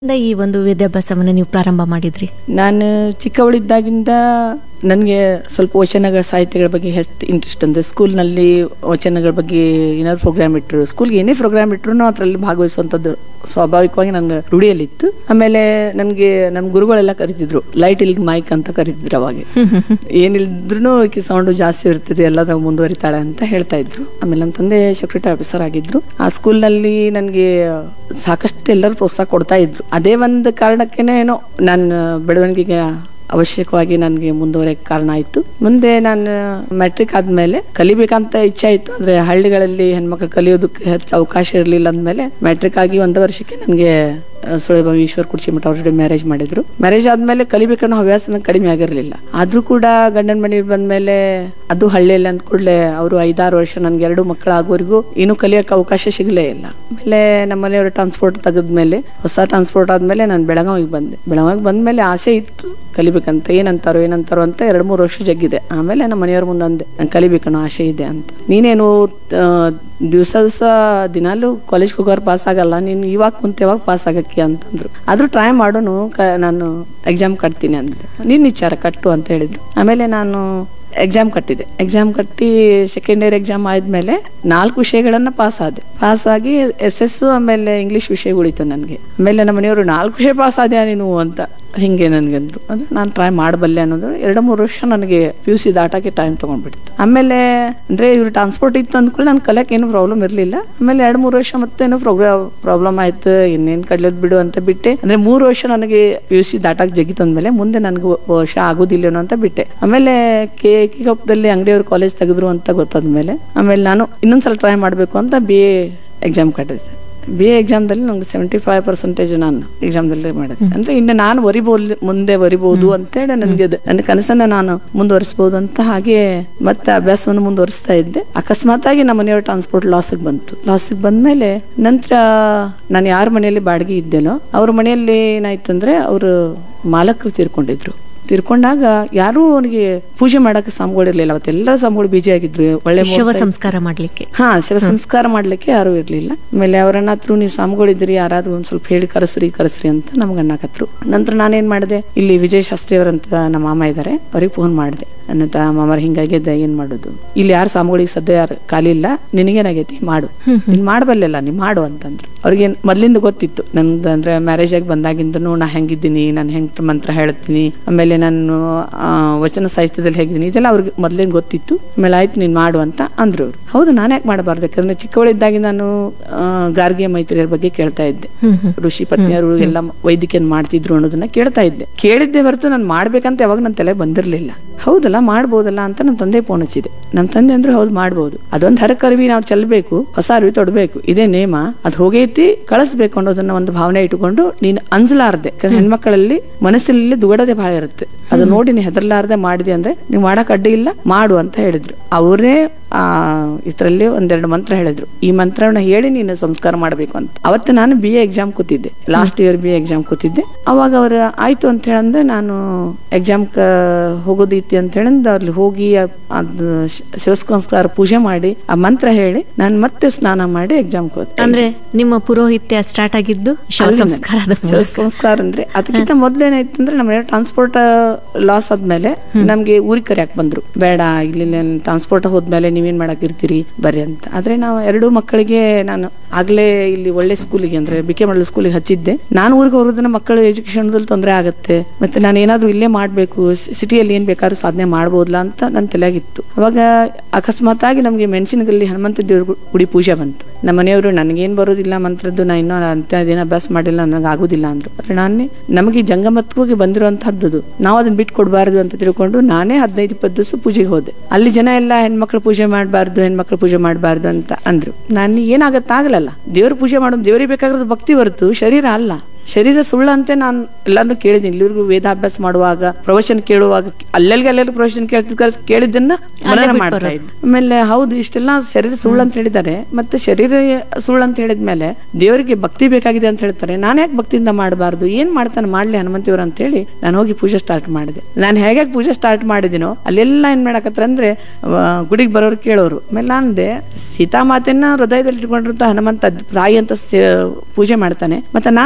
ಇಂದ ಈ ಒಂದು ವಿದ್ಯಾಭ್ಯಾಸವನ್ನು ನೀವು ಪ್ರಾರಂಭ ಮಾಡಿದ್ರಿ ನಾನು ಚಿಕ್ಕವಳಿದ್ದಾಗಿಂದ ನನಗೆ ಸ್ವಲ್ಪ ವಚನಗಳ ಸಾಹಿತ್ಯಗಳ ಬಗ್ಗೆ ಎಷ್ಟು ಇಂಟ್ರೆಸ್ಟ್ ಅಂದರೆ ಸ್ಕೂಲ್ನಲ್ಲಿ ವಚನಗಳ ಬಗ್ಗೆ ಏನಾದ್ರು ಪ್ರೋಗ್ರಾಮ್ ಇಟ್ಟರು ಸ್ಕೂಲ್ಗೆ ಏನೇ ಪ್ರೋಗ್ರಾಮ್ ಇಟ್ಟರು ಅದರಲ್ಲಿ ಭಾಗವಹಿಸುವಂಥದ್ದು ಸ್ವಾಭಾವಿಕವಾಗಿ ನಂಗೆ ರೂಢಿಯಲ್ಲಿತ್ತು ಆಮೇಲೆ ನನಗೆ ನಮ್ಮ ಗುರುಗಳೆಲ್ಲ ಕರಿತಿದ್ರು ಲೈಟ್ ಇಲ್ಗ್ ಮೈಕ್ ಅಂತ ಕರಿತಿದ್ರು ಅವಾಗ ಏನಿಲ್ದ್ರೂ ಈಕೆ ಸೌಂಡು ಜಾಸ್ತಿ ಇರ್ತದೆ ಎಲ್ಲದಾಗ ಮುಂದುವರಿತಾಳೆ ಅಂತ ಹೇಳ್ತಾ ಇದ್ರು ಆಮೇಲೆ ನಮ್ಮ ತಂದೆ ಸೆಕ್ಯೂರಿಟಿ ಆಫೀಸರ್ ಆಗಿದ್ರು ಆ ಸ್ಕೂಲ್ನಲ್ಲಿ ನನಗೆ ಸಾಕಷ್ಟು ಎಲ್ಲರೂ ಪ್ರೋತ್ಸಾಹ ಕೊಡ್ತಾ ಇದ್ರು ಅದೇ ಒಂದು ಕಾರಣಕ್ಕೇನೆ ಏನೋ ನನ್ನ ಬೆಳವಣಿಗೆಗೆ ಅವಶ್ಯಕವಾಗಿ ನನಗೆ ಮುಂದುವರೆಯಕ್ಕೆ ಕಾರಣ ಆಯಿತು ಮುಂದೆ ನಾನು ಮ್ಯಾಟ್ರಿಕ್ ಆದ್ಮೇಲೆ ಕಲಿಬೇಕಂತ ಇಚ್ಛೆ ಆಯಿತು ಅಂದ್ರೆ ಹಳ್ಳಿಗಳಲ್ಲಿ ಹೆಣ್ಮಕ್ಳು ಕಲಿಯೋದಕ್ಕೆ ಹೆಚ್ಚು ಅವಕಾಶ ಇರಲಿಲ್ಲ ಅಂದಮೇಲೆ ಮ್ಯಾಟ್ರಿಕ್ ಆಗಿ ಒಂದು ವರ್ಷಕ್ಕೆ ನನಗೆ ಸುಳೆಬಾವಿ ಈಶ್ವರ್ ಕುಡ್ಸಿಮಠ ಅವ್ರ ಜೊತೆ ಮ್ಯಾರೇಜ್ ಮಾಡಿದ್ರು ಮ್ಯಾರೇಜ್ ಆದ್ಮೇಲೆ ಕಲಿಬೇಕನ್ನೋ ಹವ್ಯಾಸ ನಂಗೆ ಕಡಿಮೆ ಆಗಿರಲಿಲ್ಲ ಆದ್ರೂ ಕೂಡ ಗಂಡನ ಮನೆಗೆ ಬಂದ್ಮೇಲೆ ಅದು ಹಳ್ಳಿಯಲ್ಲಿ ಅಂದ ಕೂಡಲೇ ಅವರು ಐದಾರು ವರ್ಷ ನನ್ಗೆ ಎರಡು ಮಕ್ಕಳಾಗೋವರೆಗೂ ಏನೂ ಕಲಿಯೋಕೆ ಅವಕಾಶ ಸಿಗಲೇ ಇಲ್ಲ ಆಮೇಲೆ ನಮ್ಮ ಮನೆಯವರು ಟ್ರಾನ್ಸ್ಪೋರ್ಟ್ ತೆಗೆದ್ಮೇಲೆ ಹೊಸ ಟ್ರಾನ್ಸ್ಪೋರ್ಟ್ ಆದ್ಮೇಲೆ ನಾನು ಬೆಳಗಾವಿಗೆ ಬಂದೆ ಬೆಳಗಾವಿಗೆ ಬಂದ್ಮೇಲೆ ಆಸೆ ಇತ್ತು ಕಲಿಬೇಕಂತ ಏನಂತಾರೋ ಏನಂತಾರೋ ಅಂತ ಎರಡು ಮೂರು ವರ್ಷ ಜಗ್ಗಿದೆ ಆಮೇಲೆ ನಮ್ಮ ಮನೆಯವ್ರ ಮುಂದೆ ಅಂದೆ ನಂಗೆ ಕಲಿಬೇಕನ್ನೋ ಆಸೆ ಇದೆ ಅಂತ ನೀನೇನು ದಿವಸ ದಿವಸ ದಿನಾಲು ಕಾಲೇಜ್ಗೆ ಹೋಗೋರು ಪಾಸ್ ಆಗಲ್ಲ ನೀನು ಇವಾಗ ಕುಂತ ಯಾವಾಗ ಪಾಸ್ ಆಗಕ್ಕೆ ಅಂತಂದ್ರು ಆದ್ರೂ ಟ್ರೈ ಮಾಡೋನು ಕ ನಾನು ಎಕ್ಸಾಮ್ ಕಟ್ತೀನಿ ಅಂತ ನೀನ್ ವಿಚಾರ ಕಟ್ಟು ಅಂತ ಹೇಳಿದ್ರು ಆಮೇಲೆ ನಾನು ಎಕ್ಸಾಮ್ ಕಟ್ಟಿದೆ ಎಕ್ಸಾಮ್ ಕಟ್ಟಿ ಸೆಕೆಂಡ್ ಇಯರ್ ಎಕ್ಸಾಮ್ ಆದ್ಮೇಲೆ ನಾಲ್ಕು ವಿಷಯಗಳನ್ನ ಪಾಸ್ ಆದೆ ಪಾಸ್ ಆಗಿ ಎಸ್ ಎಸ್ ಆಮೇಲೆ ಇಂಗ್ಲಿಷ್ ವಿಷಯ ಉಳಿತು ನನಗೆ ಆಮೇಲೆ ನಮ್ಮ ಮನೆಯವರು ನಾಲ್ಕು ವಿಷಯ ಪಾಸ್ ಆದ್ಯಾ ನೀನು ಅಂತ ಹಿಂಗೆ ನನಗಂದ್ರು ಅಂದ್ರೆ ನಾನು ಟ್ರೈ ಮಾಡಬಲ್ಲೆ ಅನ್ನೋದು ಎರಡು ಮೂರು ವರ್ಷ ನನಗೆ ಪಿ ಯು ಸಿ ದಾಟಕ್ಕೆ ಟೈಮ್ ತಗೊಂಡ್ಬಿಡ್ತು ಆಮೇಲೆ ಅಂದ್ರೆ ಇವ್ರು ಟ್ರಾನ್ಸ್ಪೋರ್ಟ್ ಇತ್ತು ಅಂದ್ಕೊಳ್ಳಿ ನಾನು ಕಲಿಯಕ್ಕೆ ಏನು ಪ್ರಾಬ್ಲಮ್ ಇರಲಿಲ್ಲ ಆಮೇಲೆ ಎರಡು ಮೂರು ವರ್ಷ ಮತ್ತೇನು ಪ್ರಾಬ್ಲಮ್ ಆಯ್ತು ಇನ್ನೇನು ಕಡ್ಲದ್ ಬಿಡು ಅಂತ ಬಿಟ್ಟೆ ಅಂದ್ರೆ ಮೂರು ವರ್ಷ ನನಗೆ ಪಿ ಯು ಸಿ ದಾಟಕ್ಕೆ ಜಗಿತು ಅಂದ್ಮೇಲೆ ಮುಂದೆ ನನಗೆ ವರ್ಷ ಆಗೋದಿಲ್ಲೇನೋ ಅಂತ ಬಿಟ್ಟೆ ಆಮೇಲೆ ಕೆ ಕಿಗಪ್ಪದಲ್ಲಿ ಅಂಗಡಿಯವ್ರು ಕಾಲೇಜ್ ತೆಗೆದ್ರು ಅಂತ ಗೊತ್ತಾದ್ಮೇಲೆ ಆಮೇಲೆ ನಾನು ಇನ್ನೊಂದ್ಸಲ ಟ್ರೈ ಮಾಡಬೇಕು ಅಂತ ಬಿ ಎ ಎಕ್ಸಾಮ್ ಕಟ್ಟಿದ್ದೆ ಬಿ ಎ ಎಕ್ಸಾಮ್ದಲ್ಲಿ ನಂಗೆ ಸೆವೆಂಟಿ ಫೈವ್ ಪರ್ಸೆಂಟೇಜ್ ನಾನು ಎಕ್ಸಾಮ್ದಲ್ಲಿ ಮಾಡಿದೆ ಅಂದ್ರೆ ಇನ್ನು ನಾನು ವರಿಬಹುದು ಮುಂದೆ ವರಿಬಹುದು ಅಂತೇಳಿ ನನಗೆ ಅದು ನನ್ನ ಕನಸನ್ನ ನಾನು ಮುಂದುವರಿಸಬಹುದು ಅಂತ ಹಾಗೆ ಮತ್ತೆ ಅಭ್ಯಾಸವನ್ನು ಮುಂದುವರಿಸ್ತಾ ಇದ್ದೆ ಅಕಸ್ಮಾತ್ ಆಗಿ ನಮ್ಮ ಮನೆಯವ್ರ ಟ್ರಾನ್ಸ್ಪೋರ್ಟ್ ಲಾಸಿಗೆ ಬಂತು ಲಾಸಿಗೆ ಬಂದ್ಮೇಲೆ ನಂತರ ನಾನು ಯಾರ ಮನೆಯಲ್ಲಿ ಬಾಡಿಗೆ ಇದ್ದೇನೋ ಅವ್ರ ಮನೆಯಲ್ಲಿ ಏನಾಯ್ತು ಅಂದ್ರೆ ಅವರು ಮಾಲಕರು ತೀರ್ಕೊಂಡಿದ್ರು ತೀರ್ಕೊಂಡಾಗ ಯಾರೂ ಅವನಿಗೆ ಪೂಜೆ ಮಾಡಕ್ಕೆ ಸ್ವಾಮಿಗಳಿರ್ಲಿಲ್ಲ ಅವತ್ತೆಲ್ಲ ಸ್ವಾಮಿಗಳು ಬಿಜಿ ಆಗಿದ್ರು ಒಳ್ಳೆ ಶವ ಮುಹೂರ್ತ ಸಂಸ್ಕಾರ ಮಾಡ್ಲಿಕ್ಕೆ ಹಾ ಶಿವ ಸಂಸ್ಕಾರ ಮಾಡ್ಲಿಕ್ಕೆ ಯಾರು ಇರ್ಲಿಲ್ಲ ಆಮೇಲೆ ಅವರನ್ನ ಹತ್ರ ನೀವು ಸ್ವಾಮಿಗಳಿದ್ರಿ ಯಾರಾದ್ರೂ ಒಂದ್ ಸ್ವಲ್ಪ ಹೇಳಿ ಕರೆಸ್ರಿ ಕರೆಸ್ರಿ ಅಂತ ನಮ್ಗೆ ಅನ್ನಕತ್ರು ನಂತರ ನಾನೇನ್ ಮಾಡಿದೆ ಇಲ್ಲಿ ವಿಜಯ ಶಾಸ್ತ್ರಿ ಅವರಂತ ನಮ್ಮ ಮಾಮ ಇದ್ದಾರೆ ಅವ್ರಿಗೆ ಫೋನ್ ಮಾಡಿದೆ ಅನ್ನತ ಮಾಮರ ಹಿಂಗಾಗ್ಯದ ಏನ್ ಮಾಡೋದು ಇಲ್ಲಿ ಯಾರು ಸ್ವಾಮಿಗಳಿಗೆ ಸದ್ಯ ಯಾರು ಖಾಲಿ ಇಲ್ಲ ನಿನಗೇನಾಗೈತಿ ಮಾಡು ನೀನ್ ಮಾಡಬಲ್ಲೆಲ್ಲ ನೀ ಮಾಡು ಅಂತಂದ್ರು ಅವ್ರಿಗೆ ಮೊದ್ಲಿಂದ ಗೊತ್ತಿತ್ತು ನಮ್ದು ಅಂದ್ರೆ ಮ್ಯಾರೇಜ್ ಆಗಿ ಬಂದಾಗಿಂದನು ನಾ ಹೆಂಗಿದ್ದೀನಿ ನಾನು ಹೆಂಗ್ ಮಂತ್ರ ಹೇಳ್ತೀನಿ ಆಮೇಲೆ ನಾನು ಆ, ವಚನ ಸಾಹಿತ್ಯದಲ್ಲಿ ಹೇಗಿದ್ದೀನಿ ಇದೆಲ್ಲ ಅವ್ರಿಗೆ ಮೊದ್ಲೇನ್ ಗೊತ್ತಿತ್ತು ಆಮೇಲೆ ಆಯ್ತು ನೀನ್ ಮಾಡು ಅಂತ ಅಂದ್ರು ಅವ್ರು ಹೌದು ನಾನು ಯಾಕೆ ಮಾಡಬಾರ್ದು ಯಾಕಂದ್ರೆ ಚಿಕ್ಕವಳಿದ್ದಾಗಿ ನಾನು ಆ, ಗಾರ್ಗಿಯ ಮೈತ್ರಿಯರ ಬಗ್ಗೆ ಕೇಳ್ತಾ ಇದ್ದೆ ಹ್ಮ್ ಹ್ಮ್ ಋಷಿ ಪತ್ನಿಯರು ಎಲ್ಲ ವೈದ್ಯಕೀಯ ಮಾಡ್ತಿದ್ರು ಅನ್ನೋದನ್ನ ಕೇಳ್ತಾ ಇದ್ದೆ ಕೇಳಿದ್ದೆ ಹೊರತು ನಾನು ಮಾಡ್ಬೇಕಂತ ಯಾವಾಗ ನನ್ನ ತಲೆ ಬಂದಿರ್ಲಿಲ್ಲ ಹೌದಲ್ಲ ಮಾಡ್ಬೋದಲ್ಲ ಅಂತ ನಮ್ಮ ತಂದೆ ಫೋನ್ ಹಚ್ಚಿದೆ ನಮ್ಮ ತಂದೆ ಅಂದ್ರೆ ಹೌದು ಮಾಡ್ಬೋದು ಅದೊಂದು ಹರಕರ್ವಿ ನಾವು ಚೆಲ್ಬೇಕು ಹೊಸ ಅರಿವಿ ತೊಡಬೇಕು ಇದೇ ನೇಮ ಅದು ಹೋಗೈತಿ ಕಳಿಸ್ಬೇಕು ಅನ್ನೋದನ್ನ ಒಂದು ಭಾವನೆ ಇಟ್ಟುಕೊಂಡು ನೀನು ಅಂಜಲಾರ್ದೆ ಯಾಕಂದ್ರೆ ಹೆಣ್ಮಕ್ಳಲ್ಲಿ ಮನಸ್ಸಲ್ಲಿ ದುಗಡದೆ ಬಹಳ ಇರುತ್ತೆ ಅದು ನೋಡಿ ನೀ ಹೆದರ್ಲಾರ್ದೆ ಮಾಡಿದೆ ಅಂದ್ರೆ ನೀವು ಮಾಡಕ್ ಅಡ್ಡಿ ಇಲ್ಲ ಮಾಡು ಅಂತ ಹೇಳಿದ್ರು ಅವರೇ ಆ ಇದರಲ್ಲಿ ಒಂದೆರಡು ಮಂತ್ರ ಹೇಳಿದ್ರು ಈ ಮಂತ್ರವನ್ನ ಹೇಳಿ ನೀನು ಸಂಸ್ಕಾರ ಮಾಡಬೇಕು ಅಂತ ಅವತ್ತು ನಾನು ಬಿ ಎ ಎಕ್ಸಾಮ್ ಕೂತಿದ್ದೆ last year B A exam ಕೂತಿದ್ದೆ ಅವಾಗ ಅವ್ರು ಆಯ್ತು ಅಂತ ಹೇಳಂದ್ರೆ ನಾನು ಎಕ್ಸಾಮ್ ಹೋಗೋದೈತಿ ಅಂತ ಹೇಳಿಂದ ಅಲ್ಲಿ ಹೋಗಿ ಆ- ಅದು ಶಿ- ಶಿವ ಸಂಸ್ಕಾರ ಪೂಜೆ ಮಾಡಿ ಆ ಮಂತ್ರ ಹೇಳಿ ನಾನು ಮತ್ತೆ ಸ್ನಾನ ಮಾಡಿ ಎಕ್ಸಾಮ್ ಕೂತೆ ಅಂದ್ರೆ ನಿಮ್ಮ ಪುರೋಹಿತ್ಯ ಸ್ಟಾರ್ಟ್ ಆಗಿದ್ದು ಶವ ಸಂಸ್ಕಾರದ ಶಿವ ಸಂಸ್ಕಾರ ಅಂದ್ರೆ ಅದಕ್ಕಿಂತ ಮೊದ್ಲೇನಾಯ್ತು ಅಂದ್ರೆ ನಮ್ಮ ಟ್ರಾನ್ಸ್ಪೋರ್ಟ್ ಲಾಸ್ ಆದ್ಮೇಲೆ ನಮ್ಗೆ ಊರಿಗೆ ಕರಿಯಾಕ್ ಬಂದ್ರು ಬೇಡ ಇಲ್ಲಿ ಟ್ರಾನ್ಸ್ಪೋರ್ಟ್ ಹೋದ್ಮೇಲೆ ನೀವೇನ್ ಮಾಡಕ್ ಇರ್ತೀರಿ ಬರ್ರಿ ಅಂತ ಆದ್ರೆ ನಾವು ಎರಡು ಮಕ್ಕಳಿಗೆ ನಾನು ಆಗ್ಲೇ ಇಲ್ಲಿ ಒಳ್ಳೆ ಸ್ಕೂಲಿಗೆ ಅಂದ್ರೆ ಬಿ ಕೆ ಮಾಡಲ್ ಸ್ಕೂಲಿಗೆ ಹಚ್ಚಿದ್ದೆ ನಾನು ಊರಿಗೆ ಹೋಗೋದನ್ನ ಮಕ್ಕಳ ಎಜುಕೇಶನ್ದಲ್ಲಿ ತೊಂದರೆ ಆಗುತ್ತೆ ಮತ್ತೆ ನಾನು ಏನಾದ್ರೂ ಇಲ್ಲೇ ಮಾಡ್ಬೇಕು ಸಿಟಿಯಲ್ಲಿ ಏನ್ ಬೇಕಾದ್ರೂ ಸಾಧನೆ ಮಾಡ್ಬೋದಲ್ಲ ಅಂತ ನನ್ನ ತಲೆಯಾಗಿತ್ತು ಅವಾಗ ಅಕಸ್ಮಾತ್ ಆಗಿ ನಮ್ಗೆ ಮೆಣಸಿನಗಲ್ಲಿ ಹನುಮಂತ ದೇವ್ರ ಗು- ಗುಡಿ ಪೂಜೆ ಬಂತು ನಮ್ಮ ಮನೆಯವರು ನನಗೇನ್ ಬರೋದಿಲ್ಲ ಮಂತ್ರದ್ದು ನಾ ಇನ್ನೂ ಅಂತ ದಿನ ಅಭ್ಯಾಸ ಮಾಡಿಲ್ಲ ನನಗೆ ಆಗುದಿಲ್ಲ ಅಂದ್ರು ಆದ್ರೆ ನಾನೇ ನಮಗೆ ಈ ಜಂಗಮತ್ವಗೆ ಬಂದಿರುವಂತಹದ್ದು ನಾವು ಅದನ್ನ ಬಿಟ್ಟು ಕೊಡಬಾರ್ದು ಅಂತ ತಿಳ್ಕೊಂಡು ನಾನೇ ಹದಿನೈದು ಇಪ್ಪತ್ತು ದಿವಸ ಪೂಜೆಗೆ ಹೋದೆ ಅಲ್ಲಿ ಜನ ಎಲ್ಲ ಹೆಣ್ಮಕ್ಳು ಪೂಜೆ ಮಾಡಬಾರ್ದು ಹೆಣ್ಮಕ್ಳು ಪೂಜೆ ಮಾಡಬಾರ್ದು ಅಂತ ಅಂದ್ರು ನಾನು ಏನಾಗತ್ತಾಗಲ್ಲ ದೇವ್ರ ಪೂಜೆ ಮಾಡೋದು ದೇವರಿಗೆ ಬೇಕಾಗಿರೋದು ಭಕ್ತಿ ಹೊರತು ಶರೀರ ಅಲ್ಲ ಶರೀರ ಸುಳ್ಳಂತೆ ನಾನು ಎಲ್ಲಾನು ಕೇಳಿದ್ದೀನಿ ಇಲ್ಲಿವರೆಗೂ ವೇದಾಭ್ಯಾಸ ಮಾಡುವಾಗ ಪ್ರವಚನ ಕೇಳುವಾಗ ಅಲ್ಲೆಲ್ಗೆ ಅಲ್ಲೆಲ್ಲಿ ಪ್ರವಚನ ಕೇಳ್ತಿದ್ದ ಕೇಳಿದ್ದನ್ನ ಮನನ ಮಾಡ್ತಾ ಇದ್ದೆ ಆಮೇಲೆ ಹೌದು ಇಷ್ಟೆಲ್ಲ ಶರೀರ ಸುಳ್ಳು ಅಂತ ಹೇಳಿದ್ದಾರೆ ಮತ್ತೆ ಶರೀರ ಸುಳ್ಳು ಅಂತ ಹೇಳಿದ್ಮೇಲೆ ದೇವರಿಗೆ ಭಕ್ತಿ ಬೇಕಾಗಿದೆ ಅಂತ ಹೇಳ್ತಾರೆ ನಾನು ಯಾಕೆ ಭಕ್ತಿಯಿಂದ ಮಾಡಬಾರ್ದು ಏನ್ ಮಾಡ್ತಾನೆ ಮಾಡ್ಲಿ ಹನುಮಂತಿಯವ್ರು ಅಂತ ಹೇಳಿ ನಾನು ಹೋಗಿ ಪೂಜೆ ಸ್ಟಾರ್ಟ್ ಮಾಡಿದೆ ನಾನು ಹೇಗೆ ಪೂಜೆ ಸ್ಟಾರ್ಟ್ ಮಾಡಿದಿನೋ ಅಲ್ಲೆಲ್ಲ ಏನ್ ಮಾಡಕತ್ರ ಅಂದ್ರೆ ಗುಡಿಗೆ ಬರೋರು ಕೇಳೋರು ಆಮೇಲೆ ನಾನಂದೆ ಸೀತಾಮಾತೆನ ಹೃದಯದಲ್ಲಿ ಇಟ್ಕೊಂಡಿರುವಂತ ಹನುಮಂತ ತಾಯಿ ಅಂತ ಸೇ- ಪೂಜೆ ಮಾಡ್ತಾನೆ ಮತ್ತೆ ನಾನು ಒಂದ್ ಬಗ್ಗೆ